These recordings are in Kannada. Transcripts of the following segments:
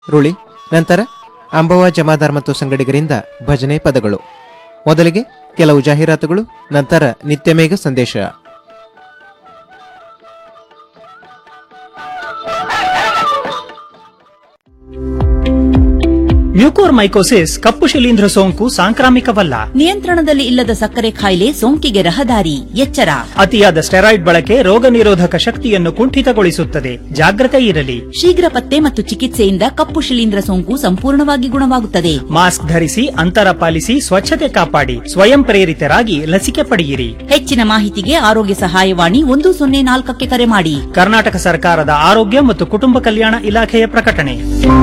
ರುಳಿ ನಂತರ ಅಂಬವ ಜಮಾದಾರ್ ಮತ್ತು ಸಂಗಡಿಗರಿಂದ ಭಜನೆ ಪದಗಳು ಮೊದಲಿಗೆ ಕೆಲವು ಜಾಹೀರಾತುಗಳು ನಂತರ ನಿತ್ಯಮೇಘ ಸಂದೇಶ ಮ್ಯೂಕೋರ್ಮೈಕೋಸಿಸ್ ಕಪ್ಪು ಶಿಲೀಂಧ್ರ ಸೋಂಕು ಸಾಂಕ್ರಾಮಿಕವಲ್ಲ ನಿಯಂತ್ರಣದಲ್ಲಿ ಇಲ್ಲದ ಸಕ್ಕರೆ ಕಾಯಿಲೆ ಸೋಂಕಿಗೆ ರಹದಾರಿ ಎಚ್ಚರ ಅತಿಯಾದ ಸ್ಟೆರಾಯ್ಡ್ ಬಳಕೆ ರೋಗ ನಿರೋಧಕ ಶಕ್ತಿಯನ್ನು ಕುಂಠಿತಗೊಳಿಸುತ್ತದೆ ಜಾಗ್ರತೆ ಇರಲಿ ಶೀಘ್ರ ಪತ್ತೆ ಮತ್ತು ಚಿಕಿತ್ಸೆಯಿಂದ ಕಪ್ಪು ಶಿಲೀಂಧ್ರ ಸೋಂಕು ಸಂಪೂರ್ಣವಾಗಿ ಗುಣವಾಗುತ್ತದೆ ಮಾಸ್ಕ್ ಧರಿಸಿ ಅಂತರ ಪಾಲಿಸಿ ಸ್ವಚ್ಛತೆ ಕಾಪಾಡಿ ಸ್ವಯಂ ಪ್ರೇರಿತರಾಗಿ ಲಸಿಕೆ ಪಡೆಯಿರಿ ಹೆಚ್ಚಿನ ಮಾಹಿತಿಗೆ ಆರೋಗ್ಯ ಸಹಾಯವಾಣಿ ಒಂದು ಸೊನ್ನೆ ನಾಲ್ಕಕ್ಕೆ ಕರೆ ಮಾಡಿ ಕರ್ನಾಟಕ ಸರ್ಕಾರದ ಆರೋಗ್ಯ ಮತ್ತು ಕುಟುಂಬ ಕಲ್ಯಾಣ ಇಲಾಖೆಯ ಪ್ರಕಟಣೆ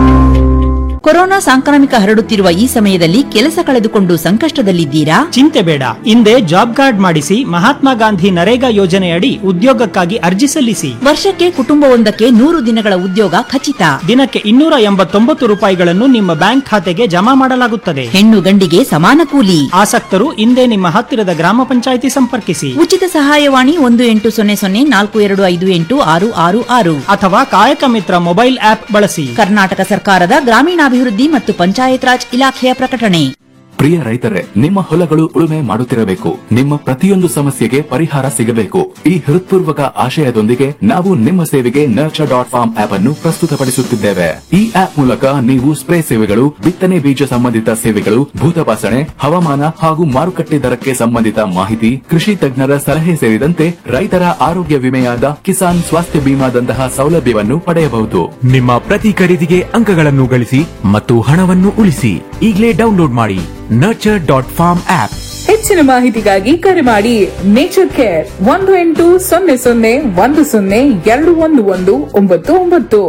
ಕೊರೋನಾ ಸಾಂಕ್ರಾಮಿಕ ಹರಡುತ್ತಿರುವ ಈ ಸಮಯದಲ್ಲಿ ಕೆಲಸ ಕಳೆದುಕೊಂಡು ಸಂಕಷ್ಟದಲ್ಲಿದ್ದೀರಾ ಚಿಂತೆ ಬೇಡ ಹಿಂದೆ ಜಾಬ್ ಕಾರ್ಡ್ ಮಾಡಿಸಿ ಮಹಾತ್ಮ ಗಾಂಧಿ ನರೇಗಾ ಯೋಜನೆಯಡಿ ಉದ್ಯೋಗಕ್ಕಾಗಿ ಅರ್ಜಿ ಸಲ್ಲಿಸಿ ವರ್ಷಕ್ಕೆ ಕುಟುಂಬವೊಂದಕ್ಕೆ ನೂರು ದಿನಗಳ ಉದ್ಯೋಗ ಖಚಿತ ದಿನಕ್ಕೆ ಇನ್ನೂರ ಎಂಬತ್ತೊಂಬತ್ತು ರೂಪಾಯಿಗಳನ್ನು ನಿಮ್ಮ ಬ್ಯಾಂಕ್ ಖಾತೆಗೆ ಜಮಾ ಮಾಡಲಾಗುತ್ತದೆ ಹೆಣ್ಣು ಗಂಡಿಗೆ ಸಮಾನ ಕೂಲಿ ಆಸಕ್ತರು ಹಿಂದೆ ನಿಮ್ಮ ಹತ್ತಿರದ ಗ್ರಾಮ ಪಂಚಾಯಿತಿ ಸಂಪರ್ಕಿಸಿ ಉಚಿತ ಸಹಾಯವಾಣಿ ಒಂದು ಎಂಟು ಸೊನ್ನೆ ಸೊನ್ನೆ ನಾಲ್ಕು ಎರಡು ಐದು ಎಂಟು ಆರು ಆರು ಆರು ಅಥವಾ ಕಾಯಕ ಮಿತ್ರ ಮೊಬೈಲ್ ಆಪ್ ಬಳಸಿ ಕರ್ನಾಟಕ ಸರ್ಕಾರದ ಗ್ರಾಮೀಣಾಭಿವೃದ್ಧಿ ಮತ್ತು ಪಂಚಾಯತ್ ರಾಜ್ ಇಲಾಖೆಯ ಪ್ರಕಟಣೆ ಪ್ರಿಯ ರೈತರೇ ನಿಮ್ಮ ಹೊಲಗಳು ಉಳುಮೆ ಮಾಡುತ್ತಿರಬೇಕು ನಿಮ್ಮ ಪ್ರತಿಯೊಂದು ಸಮಸ್ಯೆಗೆ ಪರಿಹಾರ ಸಿಗಬೇಕು ಈ ಹೃತ್ಪೂರ್ವಕ ಆಶಯದೊಂದಿಗೆ ನಾವು ನಿಮ್ಮ ಸೇವೆಗೆ ನರ್ಚರ್ ಡಾಟ್ ಫಾರ್ಮ್ ಆಪ್ ಅನ್ನು ಪ್ರಸ್ತುತಪಡಿಸುತ್ತಿದ್ದೇವೆ ಈ ಆಪ್ ಮೂಲಕ ನೀವು ಸ್ಪ್ರೇ ಸೇವೆಗಳು ಬಿತ್ತನೆ ಬೀಜ ಸಂಬಂಧಿತ ಸೇವೆಗಳು ಭೂತಪಾಸಣೆ ಹವಾಮಾನ ಹಾಗೂ ಮಾರುಕಟ್ಟೆ ದರಕ್ಕೆ ಸಂಬಂಧಿತ ಮಾಹಿತಿ ಕೃಷಿ ತಜ್ಞರ ಸಲಹೆ ಸೇರಿದಂತೆ ರೈತರ ಆರೋಗ್ಯ ವಿಮೆಯಾದ ಕಿಸಾನ್ ಸ್ವಾಸ್ಥ್ಯ ಬಿಮಾದಂತಹ ಸೌಲಭ್ಯವನ್ನು ಪಡೆಯಬಹುದು ನಿಮ್ಮ ಪ್ರತಿ ಖರೀದಿಗೆ ಅಂಕಗಳನ್ನು ಗಳಿಸಿ ಮತ್ತು ಹಣವನ್ನು ಉಳಿಸಿ ಈಗಲೇ ಡೌನ್ಲೋಡ್ ಮಾಡಿ ನರ್ಚರ್ ಡಾಟ್ ಫಾರ್ಮ್ ಆಪ್ ಹೆಚ್ಚಿನ ಮಾಹಿತಿಗಾಗಿ ಕರೆ ಮಾಡಿ ನೇಚರ್ ಕೇರ್ ಒಂದು ಎಂಟು ಸೊನ್ನೆ ಸೊನ್ನೆ ಒಂದು ಸೊನ್ನೆ ಎರಡು ಒಂದು ಒಂದು ಒಂಬತ್ತು ಒಂಬತ್ತು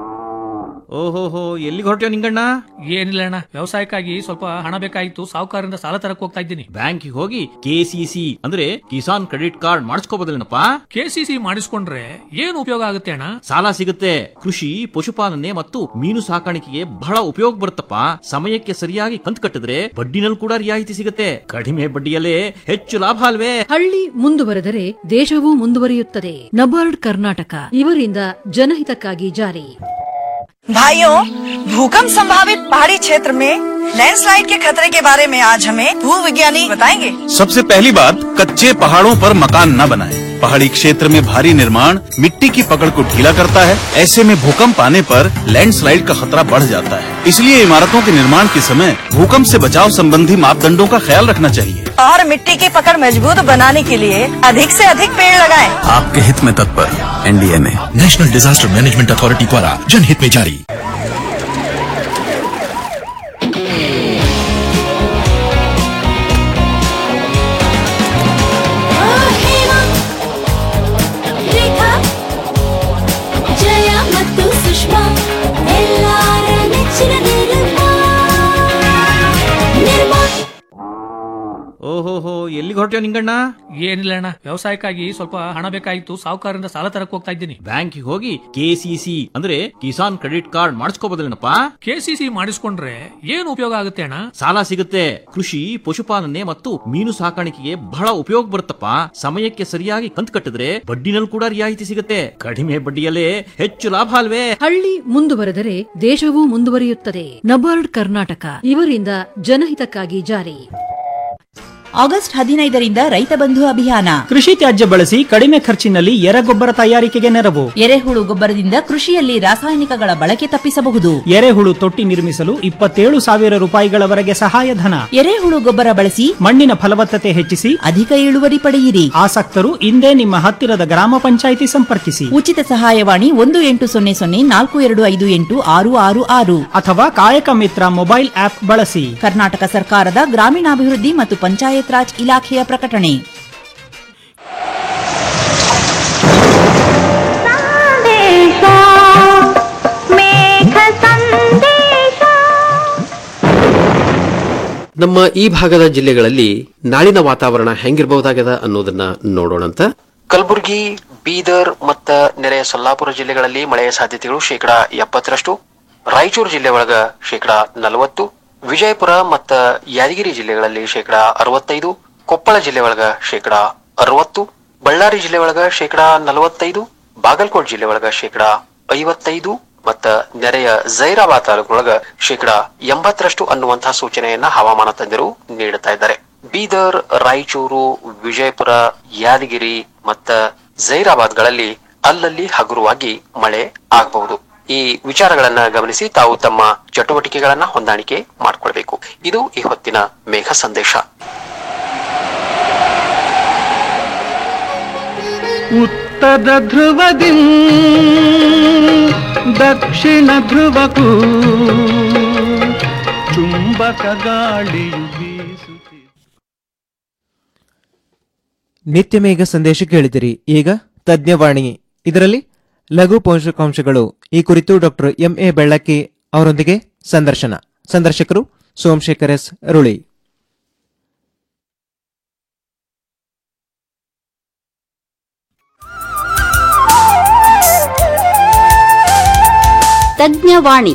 ಓಹೋಹೋ ಎಲ್ಲಿಗೆ ಹೊರಟ್ಯೋ ನಿಂಗಣ್ಣ ಏನಿಲ್ಲ ಅಣ್ಣ ವ್ಯವಸಾಯಕ್ಕಾಗಿ ಸ್ವಲ್ಪ ಹಣ ಬೇಕಾಗಿತ್ತು ಸಾಹುಕಾರರಿಂದ ಸಾಲ ತರಕ್ ಹೋಗ್ತಾ ಇದ್ದೀನಿ ಬ್ಯಾಂಕಿಗೆ ಹೋಗಿ ಕೆಸಿಸಿ ಅಂದ್ರೆ ಕಿಸಾನ್ ಕ್ರೆಡಿಟ್ ಕಾರ್ಡ್ ಮಾಡಿಸ್ಕೋಬೋದಲ್ಲೇನಪ್ಪ ಕೆಸಿಸಿ ಮಾಡಿಸ್ಕೊಂಡ್ರೆ ಏನು ಉಪಯೋಗ ಆಗುತ್ತೆ ಅಣ್ಣ ಸಾಲ ಸಿಗುತ್ತೆ ಕೃಷಿ ಪಶುಪಾಲನೆ ಮತ್ತು ಮೀನು ಸಾಕಾಣಿಕೆಗೆ ಬಹಳ ಉಪಯೋಗ ಬರುತ್ತಪ್ಪ ಸಮಯಕ್ಕೆ ಸರಿಯಾಗಿ ಕಂತು ಕಟ್ಟಿದ್ರೆ ಬಡ್ಡಿನಲ್ಲಿ ಕೂಡ ರಿಯಾಯಿತಿ ಸಿಗುತ್ತೆ ಕಡಿಮೆ ಬಡ್ಡಿಯಲ್ಲೇ ಹೆಚ್ಚು ಲಾಭ ಅಲ್ವೇ ಹಳ್ಳಿ ಮುಂದುವರೆದರೆ ದೇಶವೂ ಮುಂದುವರಿಯುತ್ತದೆ ನಬಾರ್ಡ್ ಕರ್ನಾಟಕ ಇವರಿಂದ ಜನಹಿತಕ್ಕಾಗಿ ಜಾರಿ भाइयों भूकंप संभावित पहाड़ी क्षेत्र में लैंडस्लाइड के खतरे के बारे में आज हमें भू विज्ञानी बताएंगे सबसे पहली बात कच्चे पहाड़ों पर मकान न बनाएं। पहाड़ी क्षेत्र में भारी निर्माण मिट्टी की पकड़ को ढीला करता है ऐसे में भूकंप आने पर लैंडस्लाइड का खतरा बढ़ जाता है इसलिए इमारतों के निर्माण के समय भूकंप से बचाव संबंधी मापदंडों का ख्याल रखना चाहिए और मिट्टी की पकड़ मजबूत बनाने के लिए अधिक से अधिक पेड़ लगाएं। आपके हित में तत्पर NDMA national disaster management authority द्वारा जनहित में जारी ಜಯ ಮತ್ತು ಸುಷ್ಮಾ ಎಲ್ಲಾರ ನೆಚ್ಚಿನ ನಿರ್ಮಾ ನಿರ್ಮಾ ಓಹೋಹೋ ಎಲ್ಲಿಗೆ ಹೊರಟ್ಯೋ ನಿಂಗಣ್ಣ ಏನಿಲ್ಲ ಅಣ್ಣ ವ್ಯವಸಾಯಕ್ಕಾಗಿ ಸ್ವಲ್ಪ ಹಣ ಬೇಕಾಗಿತ್ತು ಸಾಹುಕಾರರಿಂದ ಸಾಲ ತರಕ್ ಹೋಗ್ತಾ ಇದ್ದೀನಿ ಬ್ಯಾಂಕಿಗೆ ಹೋಗಿ ಕೆಸಿಸಿ ಅಂದ್ರೆ ಕಿಸಾನ್ ಕ್ರೆಡಿಟ್ ಕಾರ್ಡ್ ಮಾಡಿಸ್ಕೋಬೋದಲ್ಲೇನಪ್ಪ ಕೆಸಿಸಿ ಮಾಡಿಸ್ಕೊಂಡ್ರೆ ಏನು ಉಪಯೋಗ ಆಗುತ್ತೆ ಅಣ್ಣ ಸಾಲ ಸಿಗುತ್ತೆ ಕೃಷಿ ಪಶುಪಾಲನೆ ಮತ್ತು ಮೀನು ಸಾಕಾಣಿಕೆಗೆ ಬಹಳ ಉಪಯೋಗ ಬರುತ್ತಪ್ಪ ಸಮಯಕ್ಕೆ ಸರಿಯಾಗಿ ಕಂತು ಕಟ್ಟಿದ್ರೆ ಬಡ್ಡಿನಲ್ಲಿ ಕೂಡ ರಿಯಾಯಿತಿ ಸಿಗುತ್ತೆ ಕಡಿಮೆ ಬಡ್ಡಿಯಲ್ಲೇ ಹೆಚ್ಚು ಲಾಭ ಅಲ್ವೇ ಹಳ್ಳಿ ಮುಂದುವರೆದರೆ ದೇಶವೂ ಮುಂದುವರಿಯುತ್ತದೆ ನಬಾರ್ಡ್ ಕರ್ನಾಟಕ ಇವರಿಂದ ಜನಹಿತಕ್ಕಾಗಿ ಜಾರಿ ಆಗಸ್ಟ್ ಹದಿನೈದರಿಂದ ರೈತ ಬಂಧು ಅಭಿಯಾನ ಕೃಷಿ ತ್ಯಾಜ್ಯ ಬಳಸಿ ಕಡಿಮೆ ಖರ್ಚಿನಲ್ಲಿ ಎರೆಗೊಬ್ಬರ ತಯಾರಿಕೆಗೆ ನೆರವು ಎರೆಹುಳು ಗೊಬ್ಬರದಿಂದ ಕೃಷಿಯಲ್ಲಿ ರಾಸಾಯನಿಕಗಳ ಬಳಕೆ ತಪ್ಪಿಸಬಹುದು ಎರೆಹುಳು ತೊಟ್ಟಿ ನಿರ್ಮಿಸಲು ಇಪ್ಪತ್ತೇಳು ಸಾವಿರ ರೂಪಾಯಿಗಳವರೆಗೆ ಸಹಾಯಧನ ಎರೆಹುಳು ಗೊಬ್ಬರ ಬಳಸಿ ಮಣ್ಣಿನ ಫಲವತ್ತತೆ ಹೆಚ್ಚಿಸಿ ಅಧಿಕ ಇಳುವರಿ ಪಡೆಯಿರಿ ಆಸಕ್ತರು ಇಂದೇ ನಿಮ್ಮ ಹತ್ತಿರದ ಗ್ರಾಮ ಪಂಚಾಯಿತಿ ಸಂಪರ್ಕಿಸಿ ಉಚಿತ ಸಹಾಯವಾಣಿ ಒಂದು ಎಂಟು ಸೊನ್ನೆ ಸೊನ್ನೆ ನಾಲ್ಕು ಎರಡು ಐದು ಎಂಟು ಆರು ಆರು ಆರು ಅಥವಾ ಕಾಯಕ ಮಿತ್ರ ಮೊಬೈಲ್ ಆಪ್ ಬಳಸಿ ಕರ್ನಾಟಕ ಸರ್ಕಾರದ ಗ್ರಾಮೀಣಾಭಿವೃದ್ಧಿ ಮತ್ತು ಪಂಚಾಯತ್ ರಾಜ್ ಇಲಾಖೆಯ ಪ್ರಕಟಣೆ ನಮ್ಮ ಈ ಭಾಗದ ಜಿಲ್ಲೆಗಳಲ್ಲಿ ನಾಳಿನ ವಾತಾವರಣ ಹೆಂಗಿರಬಹುದಾಗ್ಯದ ಅನ್ನೋದನ್ನ ನೋಡೋಣಂತ ಕಲಬುರಗಿ ಬೀದರ್ ಮತ್ತ ನೆರೆಯ ಸೊಲ್ಲಾಪುರ ಜಿಲ್ಲೆಗಳಲ್ಲಿ ಮಳೆಯ ಸಾಧ್ಯತೆಗಳು ಶೇಕಡಾ ಎಪ್ಪತ್ತರಷ್ಟು ರಾಯಚೂರು ಜಿಲ್ಲೆ ಒಳಗ ಶೇಕಡಾ ನಲವತ್ತು ವಿಜಯಪುರ ಮತ್ತ ಯಾದಗಿರಿ ಜಿಲ್ಲೆಗಳಲ್ಲಿ ಶೇಕಡಾ ಅರವತ್ತೈದು ಕೊಪ್ಪಳ ಜಿಲ್ಲೆ ಒಳಗ ಶೇಕಡಾ ಅರವತ್ತು ಬಳ್ಳಾರಿ ಜಿಲ್ಲೆ ಒಳಗ ಶೇಕಡಾ ನಲವತ್ತೈದು ಬಾಗಲಕೋಟ್ ಜಿಲ್ಲೆ ಒಳಗ ಶೇಕಡಾ ಐವತ್ತೈದು ಮತ್ತ ನೆರೆಯ ಜೈರಾಬಾದ್ ತಾಲೂಕಿನೊಳಗ ಶೇಕಡ ಎಂಬತ್ತರಷ್ಟು ಅನ್ನುವಂತಹ ಸೂಚನೆಯನ್ನ ಹವಾಮಾನ ತಜ್ಞರು ನೀಡುತ್ತಾ ಇದ್ದಾರೆ ಬೀದರ್ ರಾಯಚೂರು ವಿಜಯಪುರ ಯಾದಗಿರಿ ಮತ್ತ ಜೈರಾಬಾದ್ಗಳಲ್ಲಿ ಅಲ್ಲಲ್ಲಿ ಹಗುರವಾಗಿ ಮಳೆ ಆಗಬಹುದು ಈ ವಿಚಾರಗಳನ್ನ ಗಮನಿಸಿ ತಾವು ತಮ್ಮ ಚಟುವಟಿಕೆಗಳನ್ನ ಹೊಂದಾಣಿಕೆ ಮಾಡಿಕೊಳ್ಬೇಕು ಇದು ಈ ಹೊತ್ತಿನ ಮೇಘ ಸಂದೇಶ ಉತ್ತರ ಧ್ರುವದಿ ದಕ್ಷಿಣ ಧ್ರುವಕ್ಕೂ ಚುಂಬಕ ಗಾಳಿಯು ಬೀಸುತ್ತಿದೆ ನಿತ್ಯ ಮೇಘ ಸಂದೇಶ ಕೇಳಿದಿರಿ ಈಗ ತಜ್ಞವಾಣಿ ಇದರಲ್ಲಿ ಲಘು ಪೋಷಕಾಂಶಗಳು ಈ ಕುರಿತು ಡಾಕ್ಟರ್ ಎಂ ಎ ಬೆಳ್ಳಕ್ಕಿ ಅವರೊಂದಿಗೆ ಸಂದರ್ಶನ ಸಂದರ್ಶಕರು ಸೋಮಶೇಖರ್ ಎಸ್ ರುಳಿ ತಜ್ಞವಾಣಿ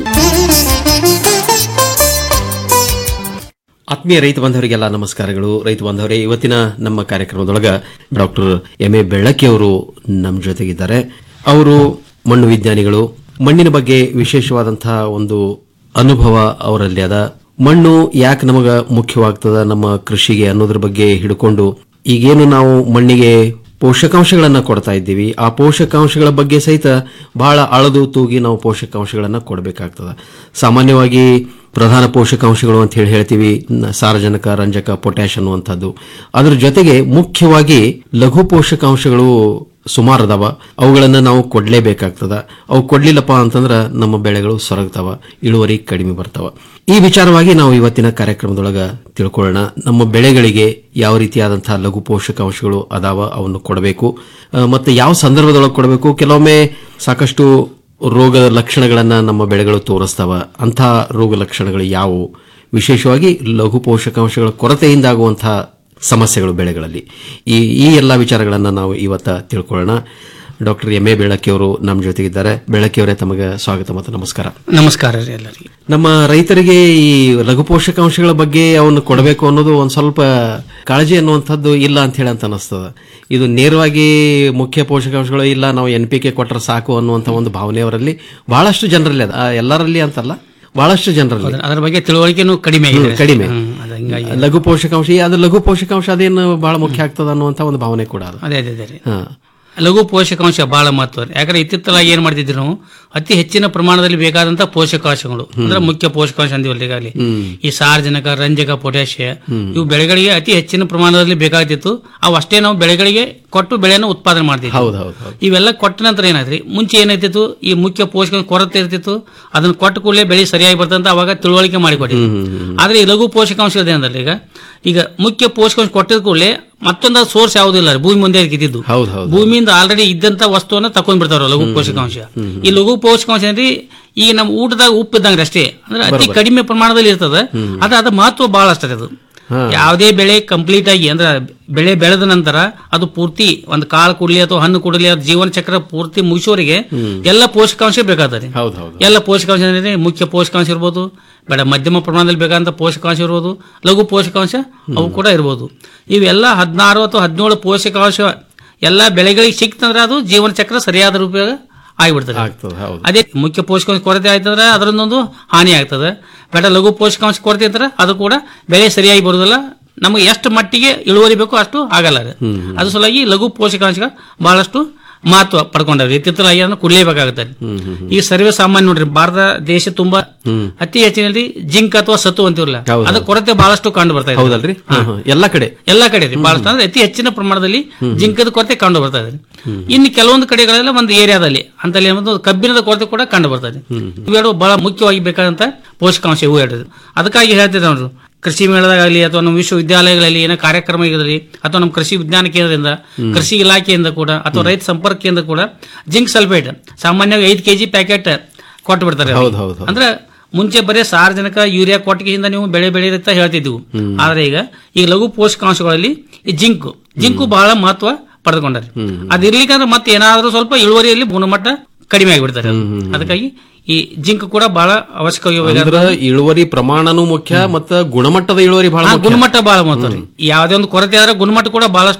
ಆತ್ಮೀಯ ರೈತ ಬಾಂಧವರಿಗೆಲ್ಲ ನಮಸ್ಕಾರಗಳು ರೈತ ಬಾಂಧವರೇ ಇವತ್ತಿನ ನಮ್ಮ ಕಾರ್ಯಕ್ರಮದೊಳಗ ಡಾಕ್ಟರ್ ಎಂ ಎ ಬೆಳ್ಳಕ್ಕಿ ಅವರು ನಮ್ಮ ಜೊತೆಗಿದ್ದಾರೆ ಅವರು ಮಣ್ಣು ವಿಜ್ಞಾನಿಗಳು ಮಣ್ಣಿನ ಬಗ್ಗೆ ವಿಶೇಷವಾದಂತಹ ಒಂದು ಅನುಭವ ಅವರಲ್ಲಿ ಅದ ಮಣ್ಣು ಯಾಕೆ ನಮಗ ಮುಖ್ಯವಾಗ್ತದ ನಮ್ಮ ಕೃಷಿಗೆ ಅನ್ನೋದ್ರ ಬಗ್ಗೆ ಹಿಡ್ಕೊಂಡು ಈಗೇನು ನಾವು ಮಣ್ಣಿಗೆ ಪೋಷಕಾಂಶಗಳನ್ನ ಕೊಡ್ತಾ ಇದ್ದೀವಿ ಆ ಪೋಷಕಾಂಶಗಳ ಬಗ್ಗೆ ಸಹಿತ ಬಹಳ ಅಳದು ತೂಗಿ ನಾವು ಪೋಷಕಾಂಶಗಳನ್ನ ಕೊಡಬೇಕಾಗ್ತದ ಸಾಮಾನ್ಯವಾಗಿ ಪ್ರಧಾನ ಪೋಷಕಾಂಶಗಳು ಅಂತ ಹೇಳಿ ಹೇಳ್ತೀವಿ ನ- ಸಾರಜನಕ ರಂಜಕ ಪೊಟ್ಯಾಶ್ ಅನ್ನುವಂಥದ್ದು ಅದ್ರ ಜೊತೆಗೆ ಮುಖ್ಯವಾಗಿ ಲಘು ಪೋಷಕಾಂಶಗಳು ಸುಮಾರು ಅದಾವ ಅವುಗಳನ್ನ ನಾವು ಕೊಡ್ಲೇಬೇಕಾಗ್ತದ ಅವು ಕೊಡ್ಲಿಲ್ಲಪ್ಪ ಅಂತಂದ್ರ ನಮ್ಮ ಬೆಳೆಗಳು ಸೊರಗ್ತಾವ ಇಳುವರಿ ಕಡಿಮೆ ಬರ್ತಾವ ಈ ವಿಚಾರವಾಗಿ ನಾವು ಇವತ್ತಿನ ಕಾರ್ಯಕ್ರಮದೊಳಗ ತಿಳ್ಕೊಳ್ಳೋಣ ನಮ್ಮ ಬೆಳೆಗಳಿಗೆ ಯಾವ ರೀತಿಯಾದಂತಹ ಲಘು ಪೋಷಕಾಂಶಗಳು ಅದಾವ ಅವನ್ನು ಕೊಡಬೇಕು ಆ, ಮತ್ತೆ ಯಾವ ಸಂದರ್ಭದೊಳಗೆ ಕೊಡಬೇಕು ಕೆಲವೊಮ್ಮೆ ಸಾಕಷ್ಟು ರೋಗದ ಲಕ್ಷಣಗಳನ್ನ ನಮ್ಮ ಬೆಳೆಗಳು ತೋರಿಸ್ತಾವ ಅಂಥ ರೋಗ ಲಕ್ಷಣಗಳು ಯಾವುವು ವಿಶೇಷವಾಗಿ ಲಘು ಪೋಷಕಾಂಶಗಳ ಕೊರತೆಯಿಂದಾಗುವಂತಹ ಸಮಸ್ಯೆಗಳು ಬೆಳೆಗಳಲ್ಲಿ ಈ ಈ ಎಲ್ಲ ವಿಚಾರಗಳನ್ನ ನಾವು ಇವತ್ತ ತಿಳ್ಕೊಳ್ಳೋಣ ಡಾಕ್ಟರ್ ಎಂ ಎ ಬೆಳಕಿ ಅವರು ನಮ್ಮ ಜೊತೆಗಿದ್ದಾರೆ ಬೆಳಕಿ ಅವರೇ ತಮಗೆ ಸ್ವಾಗತ ಮತ್ತು ನಮಸ್ಕಾರ ನಮಸ್ಕಾರ ರೀ ಎಲ್ಲರಿಗೆ ನಮ್ಮ ರೈತರಿಗೆ ಈ ಲಘು ಪೋಷಕಾಂಶಗಳ ಬಗ್ಗೆ ಅವನ್ನು ಕೊಡಬೇಕು ಅನ್ನೋದು ಒಂದ್ ಸ್ವಲ್ಪ ಕಾಳಜಿ ಅನ್ನುವಂಥದ್ದು ಇಲ್ಲ ಅಂತ ಹೇಳಿ ಅಂತ ಅನಿಸ್ತದ ಇದು ನೇರವಾಗಿ ಮುಖ್ಯ ಪೋಷಕಾಂಶಗಳು ಇಲ್ಲ ನಾವು ಎನ್ ಪಿ ಕೆ ಕೊಟ್ಟರೆ ಸಾಕು ಅನ್ನುವಂಥ ಒಂದು ಭಾವನೆ ಅವರಲ್ಲಿ ಬಹಳಷ್ಟು ಜನರಲ್ಲಿ ಅದ ಆ, ಎಲ್ಲರಲ್ಲಿ ಅಂತಲ್ಲ ಬಹಳಷ್ಟು ಜನರಲ್ಲಿ ಅದರ ಬಗ್ಗೆ ತಿಳುವಳಿಕೆನೂ ಕಡಿಮೆ ಇದೆ ಹ್ಮ್, ಕಡಿಮೆ ಹ್ಮ್, ಅದು ಹಿಂಗಾಗಿ ಲಘು ಪೋಷಕಾಂಶ ಈ ಅದು ಲಘು ಪೋಷಕಾಂಶ ಅದೇನು ಬಹಳ ಮುಖ್ಯ ಆಗ್ತದ ಅನ್ನುವಂಥ ಒಂದು ಭಾವನೆ ಕೂಡ ಅದು ಅದೇ ಅದೇ ಅದೇ ರೀ ಹಾ ಲಘು ಪೋಷಕಾಂಶ ಬಹಳ ಮಹತ್ವ ರೀ. ಯಾಕಂದ್ರೆ ಇತ್ತಿತ್ತಲಾಗಿ ಏನ್ ಮಾಡ್ತಿದ್ವಿ ನಾವು ಅತಿ ಹೆಚ್ಚಿನ ಪ್ರಮಾಣದಲ್ಲಿ ಬೇಕಾದಂತ ಪೋಷಕಾಂಶಗಳು ಅಂದ್ರೆ ಮುಖ್ಯ ಪೋಷಕಾಂಶ ಅಂದಿವಲ್ಲ ಈಗಾಗಲೇ ಈ ಸಾರಜನಕ ರಂಜಕ ಪೊಟ್ಯಾಷಿಯ ಇವು ಬೆಳೆಗಳಿಗೆ ಅತಿ ಹೆಚ್ಚಿನ ಪ್ರಮಾಣದಲ್ಲಿ ಬೇಕಾಗ್ತಿತ್ತು ಅವು ಅಷ್ಟೇ ನಾವು ಬೆಳೆಗಳಿಗೆ ಕೊಟ್ಟು ಬೆಳೆಯನ್ನು ಉತ್ಪಾದನೆ ಮಾಡ್ತಿದ್ವಿ ಹೌದು ಹೌದು ಹೌದು ಇವೆಲ್ಲ ಕೊಟ್ಟ ನಂತರ ಏನಾಯ್ತ್ರಿ ಮುಂಚೆ ಏನಾಯ್ತಿತ್ತು ಈ ಮುಖ್ಯ ಪೋಷಕಾಂಶ ಕೊರತೆ ಇರ್ತಿತ್ತು ಅದನ್ನ ಕೊಟ್ಟ ಕೂಡಲೇ ಬೆಳೆ ಸರಿಯಾಗಿ ಬರ್ತಂತ ಅವಾಗ ತಿಳುವಳಿಕೆ ಮಾಡಿಕೊಟ್ಟಿದ್ವಿ ಆದ್ರೆ ಈ ಲಘು ಪೋಷಕಾಂಶ ಏನಂದ್ರೆ ಈಗ ಈಗ ಮುಖ್ಯ ಪೋಷಕಾಂಶ ಕೊಟ್ಟಿದ ಕೂಡಲೇ ಮತ್ತೊಂದು ಸೋರ್ಸ್ ಯಾವುದಿಲ್ಲ ರೀ, ಭೂಮಿ ಮುಂದೆ ಇದ್ದಿದ್ದು ಹೌದು ಹೌದು ಭೂಮಿಯಿಂದ ಆಲ್ರೆಡಿ ಇದ್ದಂತ ವಸ್ತುವನ್ನ ತಕೊಂಡ್ ಬಿಡ್ತಾರ ಲಘು ಪೋಷಕಾಂಶ ಈ ಲಘು ಪೋಷಕಾಂಶ ಏನ್ರಿ ಈ ನಮ್ಮ ಊಟದಾಗ ಉಪ್ಪು ಇದ್ದಂಗ್ರಿ ಅಷ್ಟೇ ಅಂದ್ರೆ ಅತಿ ಬರೋಬ್ಬರಿ. ಕಡಿಮೆ ಪ್ರಮಾಣದಲ್ಲಿ ಇರ್ತದ ಅದ ಅದ ಮಹತ್ವ ಬಹಳ ಅಷ್ಟೇ ಅದು ಯಾವುದೇ ಬೆಳೆ ಕಂಪ್ಲೀಟ್ ಆಗಿ ಅಂದ್ರೆ ಬೆಳೆ ಬೆಳೆದ ನಂತರ ಅದು ಪೂರ್ತಿ ಒಂದು ಕಾಳು ಕುಡ್ಲಿ ಅಥವಾ ಹಣ್ಣು ಕುಡಲಿ ಅದು ಜೀವನ ಚಕ್ರ ಪೂರ್ತಿ ಮುಗಿಸೋರಿಗೆ ಎಲ್ಲ ಪೋಷಕಾಂಶ ಬೇಕಾಗ್ತದೆ ಹೌದು ಹೌದು ಎಲ್ಲ ಪೋಷಕಾಂಶ ಅಂದ್ರೆ ಮುಖ್ಯ ಪೋಷಕಾಂಶ ಇರ್ಬೋದು ಬೇಡ ಮಧ್ಯಮ ಪ್ರಮಾಣದಲ್ಲಿ ಬೇಕಾದಂತ ಪೋಷಕಾಂಶ ಇರ್ಬೋದು ಲಘು ಪೋಷಕಾಂಶ ಅವು ಕೂಡ ಇರ್ಬೋದು ಇವೆಲ್ಲ ಹದಿನಾರು ಅಥವಾ ಹದಿನೇಳು ಪೋಷಕಾಂಶ ಎಲ್ಲ ಬೆಳೆಗಳಿಗೆ ಸಿಕ್ತಂದ್ರೆ ಅದು ಜೀವನ ಚಕ್ರ ಸರಿಯಾದ ಉಪಯೋಗ ಆಗಿಬಿಡ್ತದೆ ಆಗ್ತದೆ ಹೌದು ಅದೇ ಮುಖ್ಯ ಪೋಷಕಾಂಶ ಕೊರತೆ ಆಯ್ತಂದ್ರೆ ಅದರಲ್ಲೊಂದು ಹಾನಿ ಆಗ್ತದೆ ಬೇಡ ಲಘು ಪೋಷಕಾಂಶ ಕೊರತೆ ಇದ್ರೆ ಅದು ಕೂಡ ಬೆಳೆ ಸರಿಯಾಗಿ ಬರುದಿಲ್ಲ ನಮಗೆ ಎಷ್ಟು ಮಟ್ಟಿಗೆ ಇಳುವರಿ ಬೇಕೋ ಅಷ್ಟು ಆಗಲ್ಲ ಅದು. ಅದು ಸಲುವಾಗಿ ಲಘು ಪೋಷಕಾಂಶ ಬಹಳಷ್ಟು ಮಹತ್ವ ಪಡ್ಕೊಂಡವ್ರಿ ಇತ್ತಿತ್ತಲಾಗಿ ಅದನ್ನು ಕುಡ್ಲೇಬೇಕಾಗುತ್ತೆ ಈಗ ಸರ್ವೇ ಸಾಮಾನ್ಯ ನೋಡ್ರಿ ಭಾರತ ದೇಶ ತುಂಬಾ ಅತಿ ಹೆಚ್ಚಿನಲ್ಲಿ ಜಿಂಕ್ ಅಥವಾ ಸತ್ತು ಅಂತಿರಲ್ಲ ಹೌದು, ಅದ ಕೊರತೆ ಬಹಳಷ್ಟು ಕಂಡು ಬರ್ತಾ ಇದೆ ಹೌದಲ್ರಿ ಹಾ, ಹಾ. ಎಲ್ಲಾ ಕಡೆ ಎಲ್ಲಾ ಕಡೆ ರೀ ಬಹಳಷ್ಟು ಅಂದ್ರೆ ಅತಿ ಹೆಚ್ಚಿನ ಪ್ರಮಾಣದಲ್ಲಿ ಜಿಂಕದ ಕೊರತೆ ಕಂಡು ಬರ್ತಾ ಇದೆ ಇನ್ನು ಕೆಲವೊಂದು ಕಡೆಗಳೆಲ್ಲ ಒಂದು ಏರಿಯಾದಲ್ಲಿ ಅಂತಲ್ಲಿ ಒಂದು ಕಬ್ಬಿಣದ ಕೊರತೆ ಕೂಡ ಕಂಡು ಬರ್ತಾ ಇದೆ ಇವೆರಡು ಬಹಳ ಮುಖ್ಯವಾಗಿ ಬೇಕಾದಂತ ಪೋಷಕಾಂಶ ಇವು ಎರಡು ಅದಕ್ಕಾಗಿ ಹೇಳ್ತಿದ್ದೆ ನೋಡ್ರಿ ಕೃಷಿ ಮೇಳದಾಗಲಿ ಅಥವಾ ನಮ್ಮ ವಿಶ್ವವಿದ್ಯಾಲಯಗಳಲ್ಲಿ ಏನೋ ಕಾರ್ಯಕ್ರಮ ಇರಲಿ ಅಥವಾ ನಮ್ಮ ಕೃಷಿ ವಿಜ್ಞಾನ ಕೇಂದ್ರದಿಂದ ಕೃಷಿ ಇಲಾಖೆಯಿಂದ ಕೂಡ ಅಥವಾ ರೈತ ಸಂಪರ್ಕ ಕೇಂದ್ರ ಕೂಡ ಜಿಂಕ್ ಸಲ್ಫೇಟ್ ಸಾಮಾನ್ಯವಾಗಿ ಐದು ಕೆಜಿ ಪ್ಯಾಕೆಟ್ ಕೊಟ್ಟು ಬಿಡ್ತಾರೆ ಅವ್ರಿಗೆ. ಹೌದು, ಹೌದು, ಹೌದು. ಅಂದ್ರೆ ಮುಂಚೆ ಬರೀ ಸಾರ್ವಜನಿಕ ಯೂರಿಯಾ ಕೊಟ್ಟಿಗೆಯಿಂದ ನೀವು ಬೆಳೆ ಬೆಳೀರಿ ಅಂತ ಹೇಳ್ತಿದ್ವು ಆದ್ರೆ ಈಗ ಈ ಲಘು ಪೋಷಕಾಂಶಗಳಲ್ಲಿ ಈ ಜಿಂಕು ಜಿಂಕು ಬಹಳ ಮಹತ್ವ ಪಡೆದುಕೊಂಡಾರೆ ಅದಿರ್ಲಿಕ್ಕಂದ್ರೆ ಮತ್ತೆ ಏನಾದ್ರೂ ಸ್ವಲ್ಪ ಇಳುವರಿಯಲ್ಲಿ ಗುಣಮಟ್ಟ ಕಡಿಮೆ ಆಗಿಬಿಡ್ತಾರೆ ಅದು. ಅದಕ್ಕಾಗಿ ಈ ಜಿಂಕ್ ಕೂಡ ಬಹಳ ಅವಶ್ಯಕವಾಗಿ ಅಂದ್ರ ಇಳುವರಿ ಪ್ರಮಾಣನೂ ಮುಖ್ಯ ಮತ್ತ ಗುಣಮಟ್ಟದ ಇಳುವರಿ ಬಹಳ ಹಾ, ಮುಖ್ಯ ಗುಣಮಟ್ಟ ಬಹಳ ಮಹತ್ವ ರೀ ಯಾವುದೇ ಒಂದು ಕೊರತೆ ಆದ್ರೆ ಗುಣಮಟ್ಟ ಕೂಡ ಬಹಳಷ್ಟು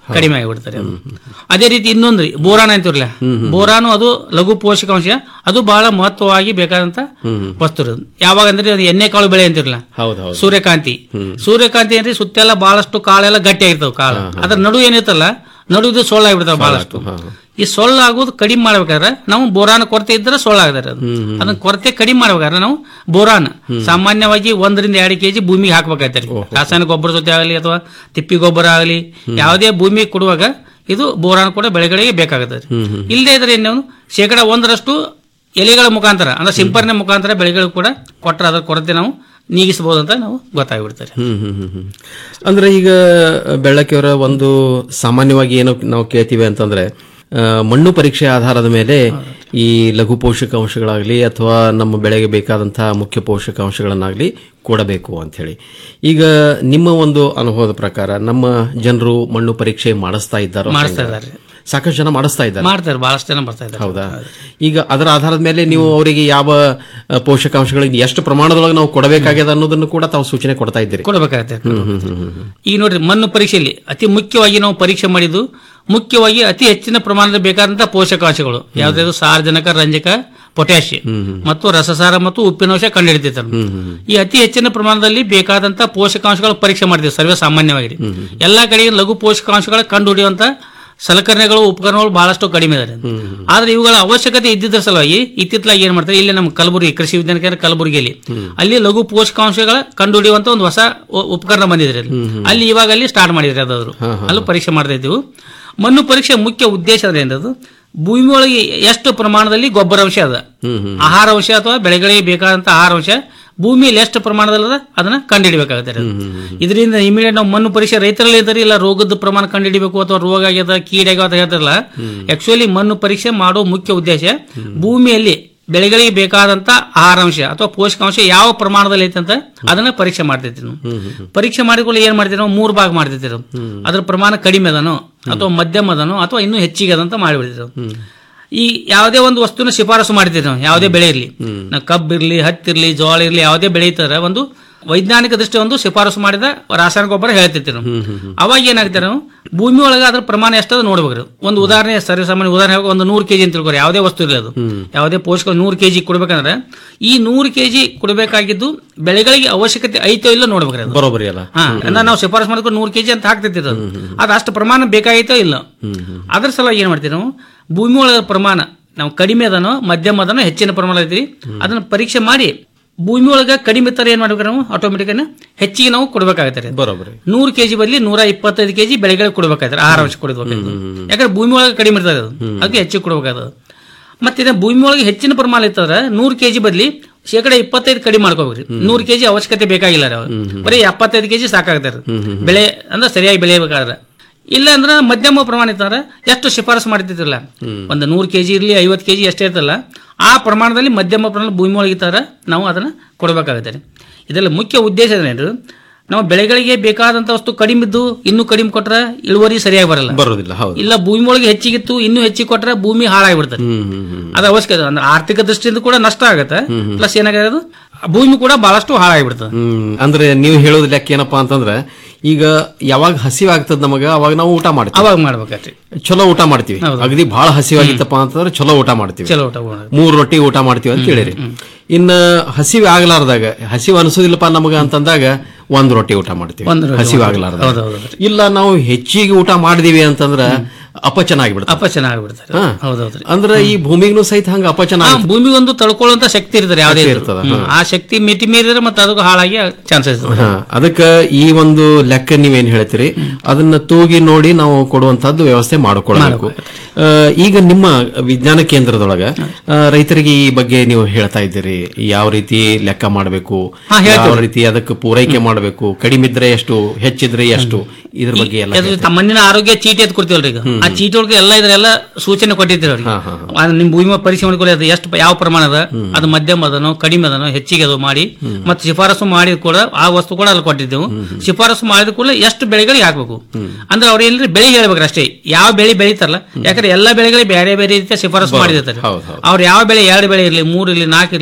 ಕಡಿಮೆ ಆಗಿಬಿಡ್ತಾರೆ ಅದು. ಅದೇ ರೀತಿ ಇನ್ನೊಂದು ರೀ, ಬೋರಾನ್ ಅಂತಿರಲ್ಲ ಬೋರಾನು ಅದು ಲಘು ಪೋಷಕಾಂಶ ಅದು ಬಹಳ ಮಹತ್ವವಾಗಿ ಬೇಕಾದಂತ ವಸ್ತು ರೀ ಅದು. ಯಾವಾಗ ಅಂದ್ರೆ ಅದು ಎಣ್ಣೆ ಕಾಳು ಬೆಳೆ ಅಂತಿರಲ್ಲ ಹೌದು ಹೌದು ಸೂರ್ಯಕಾಂತಿ ಸೂರ್ಯಕಾಂತಿ ಏನ್ರಿ ಸುತ್ತೆಲ್ಲ ಬಹಳಷ್ಟು ಕಾಳೆಲ್ಲ ಗಟ್ಟಿ ಆಗಿರ್ತಾವ ಕಾಳು ಅದ್ರ ನಡು ಏನಿರ್ತಲ್ಲ ನಡು ಇದು ಸೊಳ್ಳ ಆಗಿಬಿಡ್ತಾವ ಬಹಳಷ್ಟು ಈ ಸೊಳ್ಳ ಆಗೋದು ಕಡಿಮೆ ಮಾಡ್ಬೇಕಾದ್ರೆ ನಾವು ಬೋರಾನ್ ಕೊರತೆ ಇದ್ರೆ ಸೊಳ್ಳ ಆಗದಾರೆ ಅದು ಅದನ್ನ ಕೊರತೆ ಕಡಿಮೆ ಮಾಡ್ಬೇಕಾದ್ರೆ ನಾವು ಬೋರಾನ್ ಸಾಮಾನ್ಯವಾಗಿ ಒಂದರಿಂದ ಎರಡು ಕೆಜಿ ಭೂಮಿಗೆ ಹಾಕ್ಬೇಕಾಗ್ತದೆ ರಾಸಾಯನಿಕ ಗೊಬ್ಬರ ಜೊತೆ ಆಗಲಿ ಅಥವಾ ತಿಪ್ಪಿ ಗೊಬ್ಬರ ಆಗಲಿ ಯಾವುದೇ ಭೂಮಿಗೆ ಕೊಡುವಾಗ ಇದು ಬೋರಾನ್ ಕೂಡ ಬೆಳೆಗಳಿಗೆ ಬೇಕಾಗುತ್ತದೆ ಇಲ್ಲದೆ ಇದ್ರೆ ಏನು ಶೇಕಡ ಒಂದರಷ್ಟು ಎಲೆಗಳ ಮುಖಾಂತರ ಅಂದ್ರೆ ಸಿಂಪರಣೆ ಮುಖಾಂತರ ಬೆಳೆಗಳು ಕೂಡ ಕೊಟ್ಟರೆ ಅದರ ಕೊರತೆ ನಾವು ನೀಗಿಸಬಹುದು ಅಂತ ನಾವು ಗೊತ್ತಾಗ್ಬಿಡ್ತಾರೆ ಹ್ಮ್ ಹ್ಮ್ ಹ್ಮ್ ಹ್ಮ್. ಅಂದ್ರೆ ಈಗ ಬೆಳ್ಳಕ್ಕಿಯವರ ಒಂದು ಸಾಮಾನ್ಯವಾಗಿ ಏನು ನಾವು ಕೇಳ್ತೀವಿ ಅಂತಂದ್ರೆ ಆ, ಮಣ್ಣು ಪರೀಕ್ಷೆ ಆಧಾರದ ಮೇಲೆ ಈ ಲಘು ಪೋಷಕಾಂಶಗಳಾಗಲಿ ಅಥವಾ ನಮ್ಮ ಬೆಳೆಗೆ ಬೇಕಾದಂತಹ ಮುಖ್ಯ ಪೋಷಕಾಂಶಗಳನ್ನಾಗಲಿ ಕೊಡಬೇಕು ಅಂತ ಹೇಳಿ ಈಗ ನಿಮ್ಮ ಒಂದು ಅನುಭವದ ಪ್ರಕಾರ ನಮ್ಮ ಜನರು ಮಣ್ಣು ಪರೀಕ್ಷೆ ಮಾಡಿಸ್ತಾ ಇದ್ದಾರೋ ಮಾಡಿಸ್ತಾ ಹೆಂಗೆ? ಇದ್ದಾರೆ. ಸಾಕಷ್ಟು ಜನ ಮಾಡಿಸ್ತಾ ಇದ್ದಾರೆ ಮಾಡ್ತಾರೆ ಬಹಳಷ್ಟು ಜನ ಬರ್ತಾ ಇದ್ದಾರೆ ಹೌದಾ ಈಗ ಅದರ ಆಧಾರದ ಮೇಲೆ ನೀವು ಅವರಿಗೆ ಯಾವ ಆ, ಪೋಷಕಾಂಶಗಳಿಗೆ ಎಷ್ಟು ಪ್ರಮಾಣದೊಳಗೆ ನಾವು ಕೊಡಬೇಕಾಗ್ಯದ ಅನ್ನೋದನ್ನು ಕೂಡ ತಾವು ಸೂಚನೆ ಕೊಡ್ತಾ ಇದ್ದೀರಿ ಕೊಡಬೇಕಾಗತ್ತೆ ಹ್ಮ್ ಹ್ಮ್ ಹ್ಮ್ ಹ್ಮ್ ಹ್ಮ್. ಈಗ ನೋಡ್ರಿ ಮಣ್ಣು ಪರೀಕ್ಷೆಯಲ್ಲಿ ಅತಿ ಮುಖ್ಯವಾಗಿ ನಾವು ಪರೀಕ್ಷೆ ಮಾಡಿದ್ದು ಮುಖ್ಯವಾಗಿ ಅತಿ ಹೆಚ್ಚಿನ ಪ್ರಮಾಣದ ಬೇಕಾದಂತಹ ಪೋಷಕಾಂಶಗಳು ಯಾವ್ದಾದ್ರು ಸಾರಜನಕ ರಂಜಕ ಪೊಟ್ಯಾಷಿಯಂ ಮತ್ತು ರಸಸಾರ ಮತ್ತು ಉಪ್ಪಿನಾಂಶ ಕಂಡುಹಿಡಿತಿದ್ದಾರೆ ಈ ಅತಿ ಹೆಚ್ಚಿನ ಪ್ರಮಾಣದಲ್ಲಿ ಬೇಕಾದಂತಹ ಪೋಷಕಾಂಶಗಳ ಪರೀಕ್ಷೆ ಮಾಡ್ತೀವಿ ಸರ್ವೇ ಸಾಮಾನ್ಯವಾಗಿ ಎಲ್ಲಾ ಕಡೆಗೆ ಲಘು ಪೋಷಕಾಂಶಗಳ ಕಂಡುಹಿಡಿಯುವಂತ ಸಲಕರಣೆಗಳು ಉಪಕರಣಗಳು ಬಹಳಷ್ಟು ಕಡಿಮೆ ಇದಾವೆ ಆದ್ರೆ ಇವುಗಳ ಅವಶ್ಯಕತೆ ಇದ್ದಿದ್ದ ಸಲುವಾಗಿ ಇತ್ತಿತ್ತಲಾಗಿ ಏನ್ ಮಾಡ್ತಾರೆ ಇಲ್ಲಿ ನಮ್ಮ ಕಲಬುರಗಿ ಕೃಷಿ ವಿಜ್ಞಾನ ಕೇಂದ್ರ ಕಲಬುರಗಿಯಲ್ಲಿ ಅಲ್ಲಿ ಲಘು ಪೋಷಕಾಂಶಗಳ ಕಂಡುಹಿಡಿಯುವಂತ ಒಂದು ಹೊಸ ಉ- ಉಪಕರಣ ಬಂದಿದ್ರೆ ಅಲ್ಲಿ ಅಲ್ಲಿ ಇವಾಗ ಅಲ್ಲಿ ಸ್ಟಾರ್ಟ್ ಮಾಡಿದ್ರೆ ಅದಾದ್ರು ಅಲ್ಲೂ ಪರೀಕ್ಷೆ ಮಾಡ್ತಾ ಇದ್ದೀವಿ ಮಣ್ಣು ಪರೀಕ್ಷೆ ಮುಖ್ಯ ಉದ್ದೇಶ ಏನದು ಭೂಮಿ ಒಳಗೆ ಎಷ್ಟು ಪ್ರಮಾಣದಲ್ಲಿ ಗೊಬ್ಬರ ಅಂಶ ಅದ ಆಹಾರ ಅಂಶ ಅಥವಾ ಬೆಳೆಗಳಿಗೆ ಬೇಕಾದಂತ ಆಹಾರ ಅಂಶ ಭೂಮಿಯಲ್ಲಿ ಎಷ್ಟು ಪ್ರಮಾಣದಲ್ಲಿ ಅದ ಅದನ್ನ ಕಂಡುಹಿಡಬೇಕಾಗುತ್ತೆ ಇದರಿಂದ ಇಮಿಡಿಯೇಟ್ ನಾವು ಮಣ್ಣು ಪರೀಕ್ಷೆ ರೈತರಲ್ಲಿ ಇದ್ದಾರೆ ಇಲ್ಲ ರೋಗದ ಪ್ರಮಾಣ ಕಂಡುಹಿಡಿಬೇಕು ಅಥವಾ ರೋಗ ಆಗ್ಯದ ಕೀಡೆ ಆಗ್ಯದ ಅಂತ ಹೇಳ್ತಾರಲ್ಲ ಆಕ್ಚುಲಿ ಮಣ್ಣು ಪರೀಕ್ಷೆ ಮಾಡೋ ಮುಖ್ಯ ಉದ್ದೇಶ ಭೂಮಿಯಲ್ಲಿ ಬೆಳೆಗಳಿಗೆ ಬೇಕಾದಂತ ಆಹಾರಾಂಶ ಅಥವಾ ಪೋಷಕಾಂಶ ಯಾವ ಪ್ರಮಾಣದಲ್ಲಿ ಐತೆ ಅಂತ ಅದನ್ನ ಪರೀಕ್ಷೆ ಮಾಡ್ತಿರ್ತೀವಿ ನಾವು ಪರೀಕ್ಷೆ ಮಾಡಿಕೊಳ್ಳಿ ಏನ್ ಮಾಡ್ತೀವಿ ನಾವು ಮೂರು ಭಾಗ ಮಾಡ್ತಿರ್ತೀವಿ ನಾವು. ಅದ್ರ ಪ್ರಮಾಣ ಕಡಿಮೆ ಅದನೋ ಅಥವಾ ಮಧ್ಯಮ ಅದನೋ ಅಥವಾ ಇನ್ನೂ ಹೆಚ್ಚಿಗೆ ಅದಂತ ಮಾಡಿಬಿಡ್ತೀವಿ ನಾವು. ಈ ಯಾವುದೇ ಒಂದು ವಸ್ತುನ ಶಿಫಾರಸು ಮಾಡ್ತೀವಿ ನಾವು ಯಾವುದೇ ಬೆಳೆ ಇರಲಿ ನಾವು ಕಬ್ಬು ಇರ್ಲಿ ಹತ್ತಿರ್ಲಿ ಜೋಳ ಇರ್ಲಿ ಯಾವುದೇ ಬೆಳೆ ಇರ್ತಾರೆ ಒಂದು ವೈಜ್ಞಾನಿಕ ದೃಷ್ಟಿ ಒಂದು ಶಿಫಾರಸು ಮಾಡಿದ ರಾಸಾಯನಿಕ ಗೊಬ್ಬರ ಹೇಳ್ತಿರ್ತೀವಿ ನಾವು ಅವಾಗ ಏನಾಗ್ತಾರೆ ನಾವು ಭೂಮಿ ಒಳಗೆ ಅದ್ರ ಪ್ರಮಾಣ ಎಷ್ಟದ ನೋಡ್ಬೇಕು ಒಂದು ಉದಾಹರಣೆ ಸರಿ ಸಾಮಾನ್ಯ ಉದಾಹರಣೆ ಹೇಳ್ಬೇಕು, ಒಂದು ನೂರು ಕೆಜಿ ಅಂತ ತಿಳ್ಕೊರಿ ಯಾವುದೇ ವಸ್ತು ಇರಲಿ ಅದು ಯಾವುದೇ ಪೋಷಕ ನೂರು ಕೆಜಿ ಕೊಡ್ಬೇಕಂದ್ರೆ ಈ ನೂರು ಕೆಜಿ ಕೊಡಬೇಕಾಗಿದ್ದು ಬೆಳೆಗಳಿಗೆ ಅವಶ್ಯಕತೆ ಐತೋ ಇಲ್ಲ ನೋಡ್ಬೇಕ್ರಿ ಅದು ಬರೋಬ್ಬರಿ ಅಲ್ಲ ಹಾ ಅಂದ್ರೆ ನಾವು ಶಿಫಾರಸು ಮಾಡ್ಕೊಂಡು ನೂರು ಕೆಜಿ ಅಂತ ಹಾಕ್ತಿರ್ತೀವಿ ಅದು ಅದು ಅಷ್ಟು ಪ್ರಮಾಣ ಬೇಕಾಗಿತ್ತೋ ಇಲ್ಲ ಅದ್ರ ಸಲುವಾಗಿ ಏನ್ ಮಾಡ್ತೀವಿ ನಾವು ಭೂಮಿ ಒಳಗ ಪ್ರಮಾಣ ನಾವು ಕಡಿಮೆ ಅದನೋ ಮಧ್ಯಮ ಅದನೋ ಹೆಚ್ಚಿನ ಪ್ರಮಾಣ ಐತಿ ಅದನ್ನ ಪರೀಕ್ಷೆ ಮಾಡಿ ಭೂಮಿ ಒಳಗ ಕಡಿಮೆ ತರ ಏನ್ ಮಾಡ್ಬೇಕು ನಾವು ಆಟೋಮೆಟಿಕ್ ಹೆಚ್ಚಿಗೆ ನಾವು ಕೊಡ್ಬೇಕಾಗತ್ತೆ ಬರೋಬ್ಬರಿ ನೂರು ಕೆಜಿ ಬದಲಿ ನೂರ ಇಪ್ಪತ್ತೈದು ಕೆಜಿ ಬೆಳೆಗಳಿಗೆ ಕೊಡ್ಬೇಕಾದ್ರೆ ಆಹಾರ ಅಂಶ ಕೊಡಬೇಕಾಗ್ತದೆ ಯಾಕಂದ್ರೆ ಭೂಮಿ ಒಳಗೆ ಕಡಿಮೆ ಇರ್ತದೆ ಅದು ಅದಕ್ಕೆ ಹೆಚ್ಚಿಗೆ ಕೊಡ್ಬೇಕಾಗ್ತದೆ ಮತ್ತೆ ಇದೇ ಭೂಮಿ ಒಳಗೆ ಹೆಚ್ಚಿನ ಪ್ರಮಾಣ ಇರ್ತದ್ರೆ ನೂರು ಕೆಜಿ ಬದಲಿ ಶೇಕಡ ಇಪ್ಪತ್ತೈದು ಕಡಿಮೆ ಮಾಡ್ಕೋಬೇಕ್ರಿ ನೂರು ಕೆಜಿ ಅವಶ್ಯಕತೆ ಬೇಕಾಗಿಲ್ಲ ರೀ ಅವ್ರು ಬರೀ ಎಪ್ಪತ್ತೈದು ಕೆಜಿ ಸಾಕಾಗ್ತಾರೆ ಬೆಳೆ ಅಂದ್ರೆ ಸರಿಯಾಗಿ ಬೆಳೆಯಬೇಕಾದ್ರೆ ಇಲ್ಲ ಅಂದ್ರೆ ಮಧ್ಯಮ ಪ್ರಮಾಣ ಇತ್ತಂದ್ರೆ ಎಷ್ಟು ಶಿಫಾರಸು ಮಾಡ್ತಿದ್ರಲ್ಲ ಒಂದು ನೂರು ಕೆಜಿ ಇರಲಿ ಐವತ್ತು ಕೆಜಿ ಎಷ್ಟೇ ಇರ್ತಲ್ಲ ಆ ಪ್ರಮಾಣದಲ್ಲಿ ಮಧ್ಯಮ ಪ್ರಮಾಣ ಭೂಮಿ ಒಳಗೆ ಇತ್ತಾರೆ ನಾವು ಅದನ್ನ ಕೊಡಬೇಕಾಗುತ್ತೆ ರೀ. ಇದರಲ್ಲಿ ಮುಖ್ಯ ಉದ್ದೇಶ ಏನೇನು ನಾವು ಬೆಳೆಗಳಿಗೆ ಬೇಕಾದಂತ ವಸ್ತು ಕಡಿಮೆ ಇದ್ದು ಇನ್ನೂ ಕಡಿಮೆ ಕೊಟ್ರೆ ಇಳುವರಿ ಸರಿಯಾಗಿ ಬರಲ್ಲ ಬರೋದಿಲ್ಲ ಹೌದು ಇಲ್ಲ ಭೂಮಿ ಒಳಗೆ ಹೆಚ್ಚಿಗಿತ್ತು ಇನ್ನೂ ಹೆಚ್ಚಿಗೆ ಕೊಟ್ರೆ ಭೂಮಿ ಹಾಳಾಗಿಬಿಡ್ತದೆ ಅದು ಅವಶ್ಯಕತೆ ಅಂದ್ರೆ ಆರ್ಥಿಕ ದೃಷ್ಟಿಯಿಂದ ಕೂಡ ನಷ್ಟ ಆಗುತ್ತೆ ಪ್ಲಸ್ ಏನಾಗಿರೋದು ಭೂಮಿ ಕೂಡ ಬಹಳಷ್ಟು ಹಾಳಾಗಿಬಿಡ್ತದೆ ಹ್ಮ್ ಅಂದ್ರೆ ನೀವು ಹೇಳೋದ್ ಲೆಕ್ಕ ಏನಪ್ಪಾ ಅಂತಂದ್ರೆ ಈಗ ಯಾವಾಗ ಹಸಿವಾಗ್ತದ ನಮಗ ಅವಾಗ ನಾವು ಊಟ ಮಾಡ್ತೀವಿ ಅವಾಗ ಮಾಡ್ಬೇಕಾಗ್ತಿ ಚಲೋ ಊಟ ಮಾಡ್ತೀವಿ ಅಗದಿ ಬಹಳ ಹಸಿವಾಗಿತ್ತಪ್ಪ ಅಂತಂದ್ರೆ ಚಲೋ ಊಟ ಮಾಡ್ತೀವಿ ಚಲೋ ಊಟ ಮಾಡೋದು. ಮೂರ್ ರೊಟ್ಟಿ ಊಟ ಮಾಡ್ತೀವಿ ಅಂತ ಹೇಳಿರಿ ಇನ್ನ ಹಸಿವು ಆಗ್ಲಾರ್ದಾಗ ಹಸಿವು ಅನ್ಸೋದಿಲ್ಲಪ್ಪ ನಮಗ ಅಂತಂದಾಗ ಒಂದ್ ರೊಟ್ಟಿ ಊಟ ಮಾಡ್ತೀವಿ ಒಂದ್ ರೊಟ್ಟಿ ಹಸಿವು ಊಟ ಆಗ್ಲಾರ್ದಾಗ ಹೌದು, ಹೌದು, ಹೌದು. ಇಲ್ಲ ನಾವು ಹೆಚ್ಚಿಗೆ ಊಟ ಮಾಡಿದೀವಿ ಅಂತಂದ್ರ ಅಪಚನ ಆಗಿಬಿಡುತ್ತೆ ಅಪಚನ ಆಗ್ಬಿಡ್ತಾರೆ ಹೌದೌದ್ರಿ ಅಂದ್ರೆ ಈ ಭೂಮಿಗೂ ಸಹಿತ ಹಂಗ ಅಪಚನ ಆ, ಆಗುತ್ತೆ. ಭೂಮಿ ಒಂದು ತಡ್ಕೊಳ್ಳುವಂತ ಶಕ್ತಿ ಇರ್ತದೆ ಯಾವುದೇ ಶಕ್ತಿ ಇದ್ರೂ. ಇರ್ತದ, ಹ್ಮ್. ಹಾ. ಆ ಶಕ್ತಿ ಮಿತಿ ಮೀರಿದ್ರೆ ಮತ್ತೆ ಅದಕ್ಕೂ ಹಾಳಾಗಿ ಚಾನ್ಸಸ್ ಹಾ, ಅದಕ್ಕ ಈ ಒಂದು ಲೆಕ್ಕ ನೀವೇನ್ ಹೇಳ್ತೀರಿ ಅದನ್ನ ತೂಗಿ ನೋಡಿ ನಾವು ಕೊಡುವಂತದ್ದು ವ್ಯವಸ್ಥೆ ಮಾಡಿಕೊಳ್ಬೇಕು ಆ, ಈಗ ನಿಮ್ಮ ವಿಜ್ಞಾನ ಕೇಂದ್ರದೊಳಗ ಆ, ರೈತರಿಗೆ ಈ ಬಗ್ಗೆ ನೀವು ಹೇಳ್ತಾ ಇದ್ದೀರಿ ಯಾವ ರೀತಿ ಲೆಕ್ಕ ಮಾಡಬೇಕು ಹಾ, ಹೇಳ್ತೇವೆ. ಯಾವ ರೀತಿ ಅದಕ್ಕೆ ಪೂರೈಕೆ ಮಾಡಬೇಕು ಕಡಿಮೆ ಇದ್ರೆ ಎಷ್ಟು ಹೆಚ್ಚಿದ್ರೆ ಎಷ್ಟು ಇದ್ರ ಬಗ್ಗೆ ಎಲ್ಲ ಅದು ತ- ಮಣ್ಣಿನ ಆರೋಗ್ಯ ಚೀಟಿ ಅಂತ ಕೊಡ್ತೀವಲ್ರಿ ಈಗ ಆ ಚೀಟಿ ಒಳಗೆ ಎಲ್ಲ ಇದ್ರೆಲ್ಲ ಸೂಚನೆ ಕೊಟ್ಟಿರ್ತೀವಿ ಅವ್ರಿಗೆ ಆ ನಿಮ್ ಭೂಮಿ ಪರೀಕ್ಷೆ ಮಾಡ್ಕೊಳ್ಳಿ ಅದು ಎಷ್ಟು ಪ- ಯಾವ ಪ್ರಮಾಣ ಅದ ಅದು ಮಧ್ಯಮ ಅದನೋ ಕಡಿಮೆ ಅದನೋ ಹೆಚ್ಚಿಗೆ ಅದು ಮಾಡಿ ಮತ್ತೆ ಶಿಫಾರಸು ಮಾಡಿದ ಕೂಡ ಆ ವಸ್ತು ಕೂಡ ಅಲ್ಲಿ ಕೊಟ್ಟಿದ್ದೆವು ಶಿಫಾರಸು ಮಾಡಿದ ಕೂಡ ಎಷ್ಟು ಬೆಳೆಗಳಿಗೆ ಹಾಕ್ಬೇಕು ಅಂದ್ರೆ ಅವ್ರು ಏನ್ರಿ ಬೆಳೆ ಹೇಳ್ಬೇಕ್ರಿ ಅಷ್ಟೇ ಯಾವ ಬೆಳೆ ಬೆಳಿತಾರಲ್ಲ ಯಾಕಂದ್ರೆ ಎಲ್ಲಾ ಬೆಳೆಗಳಿಗೆ ಬೇರೆ ಬೇರೆ ರೀತಿಯ ಶಿಫಾರಸು ಬರೋದು. ಮಾಡಿರ್ತಾರೆ ಹೌದು, ಹೌದು. ಅವ್ರು ಯಾವ ಬೆಳೆ ಎರಡು ಬೆಳೆ ಇರಲಿ ಮೂರು ಇರಲಿ ನಾಲ್ಕು ಇರಲಿ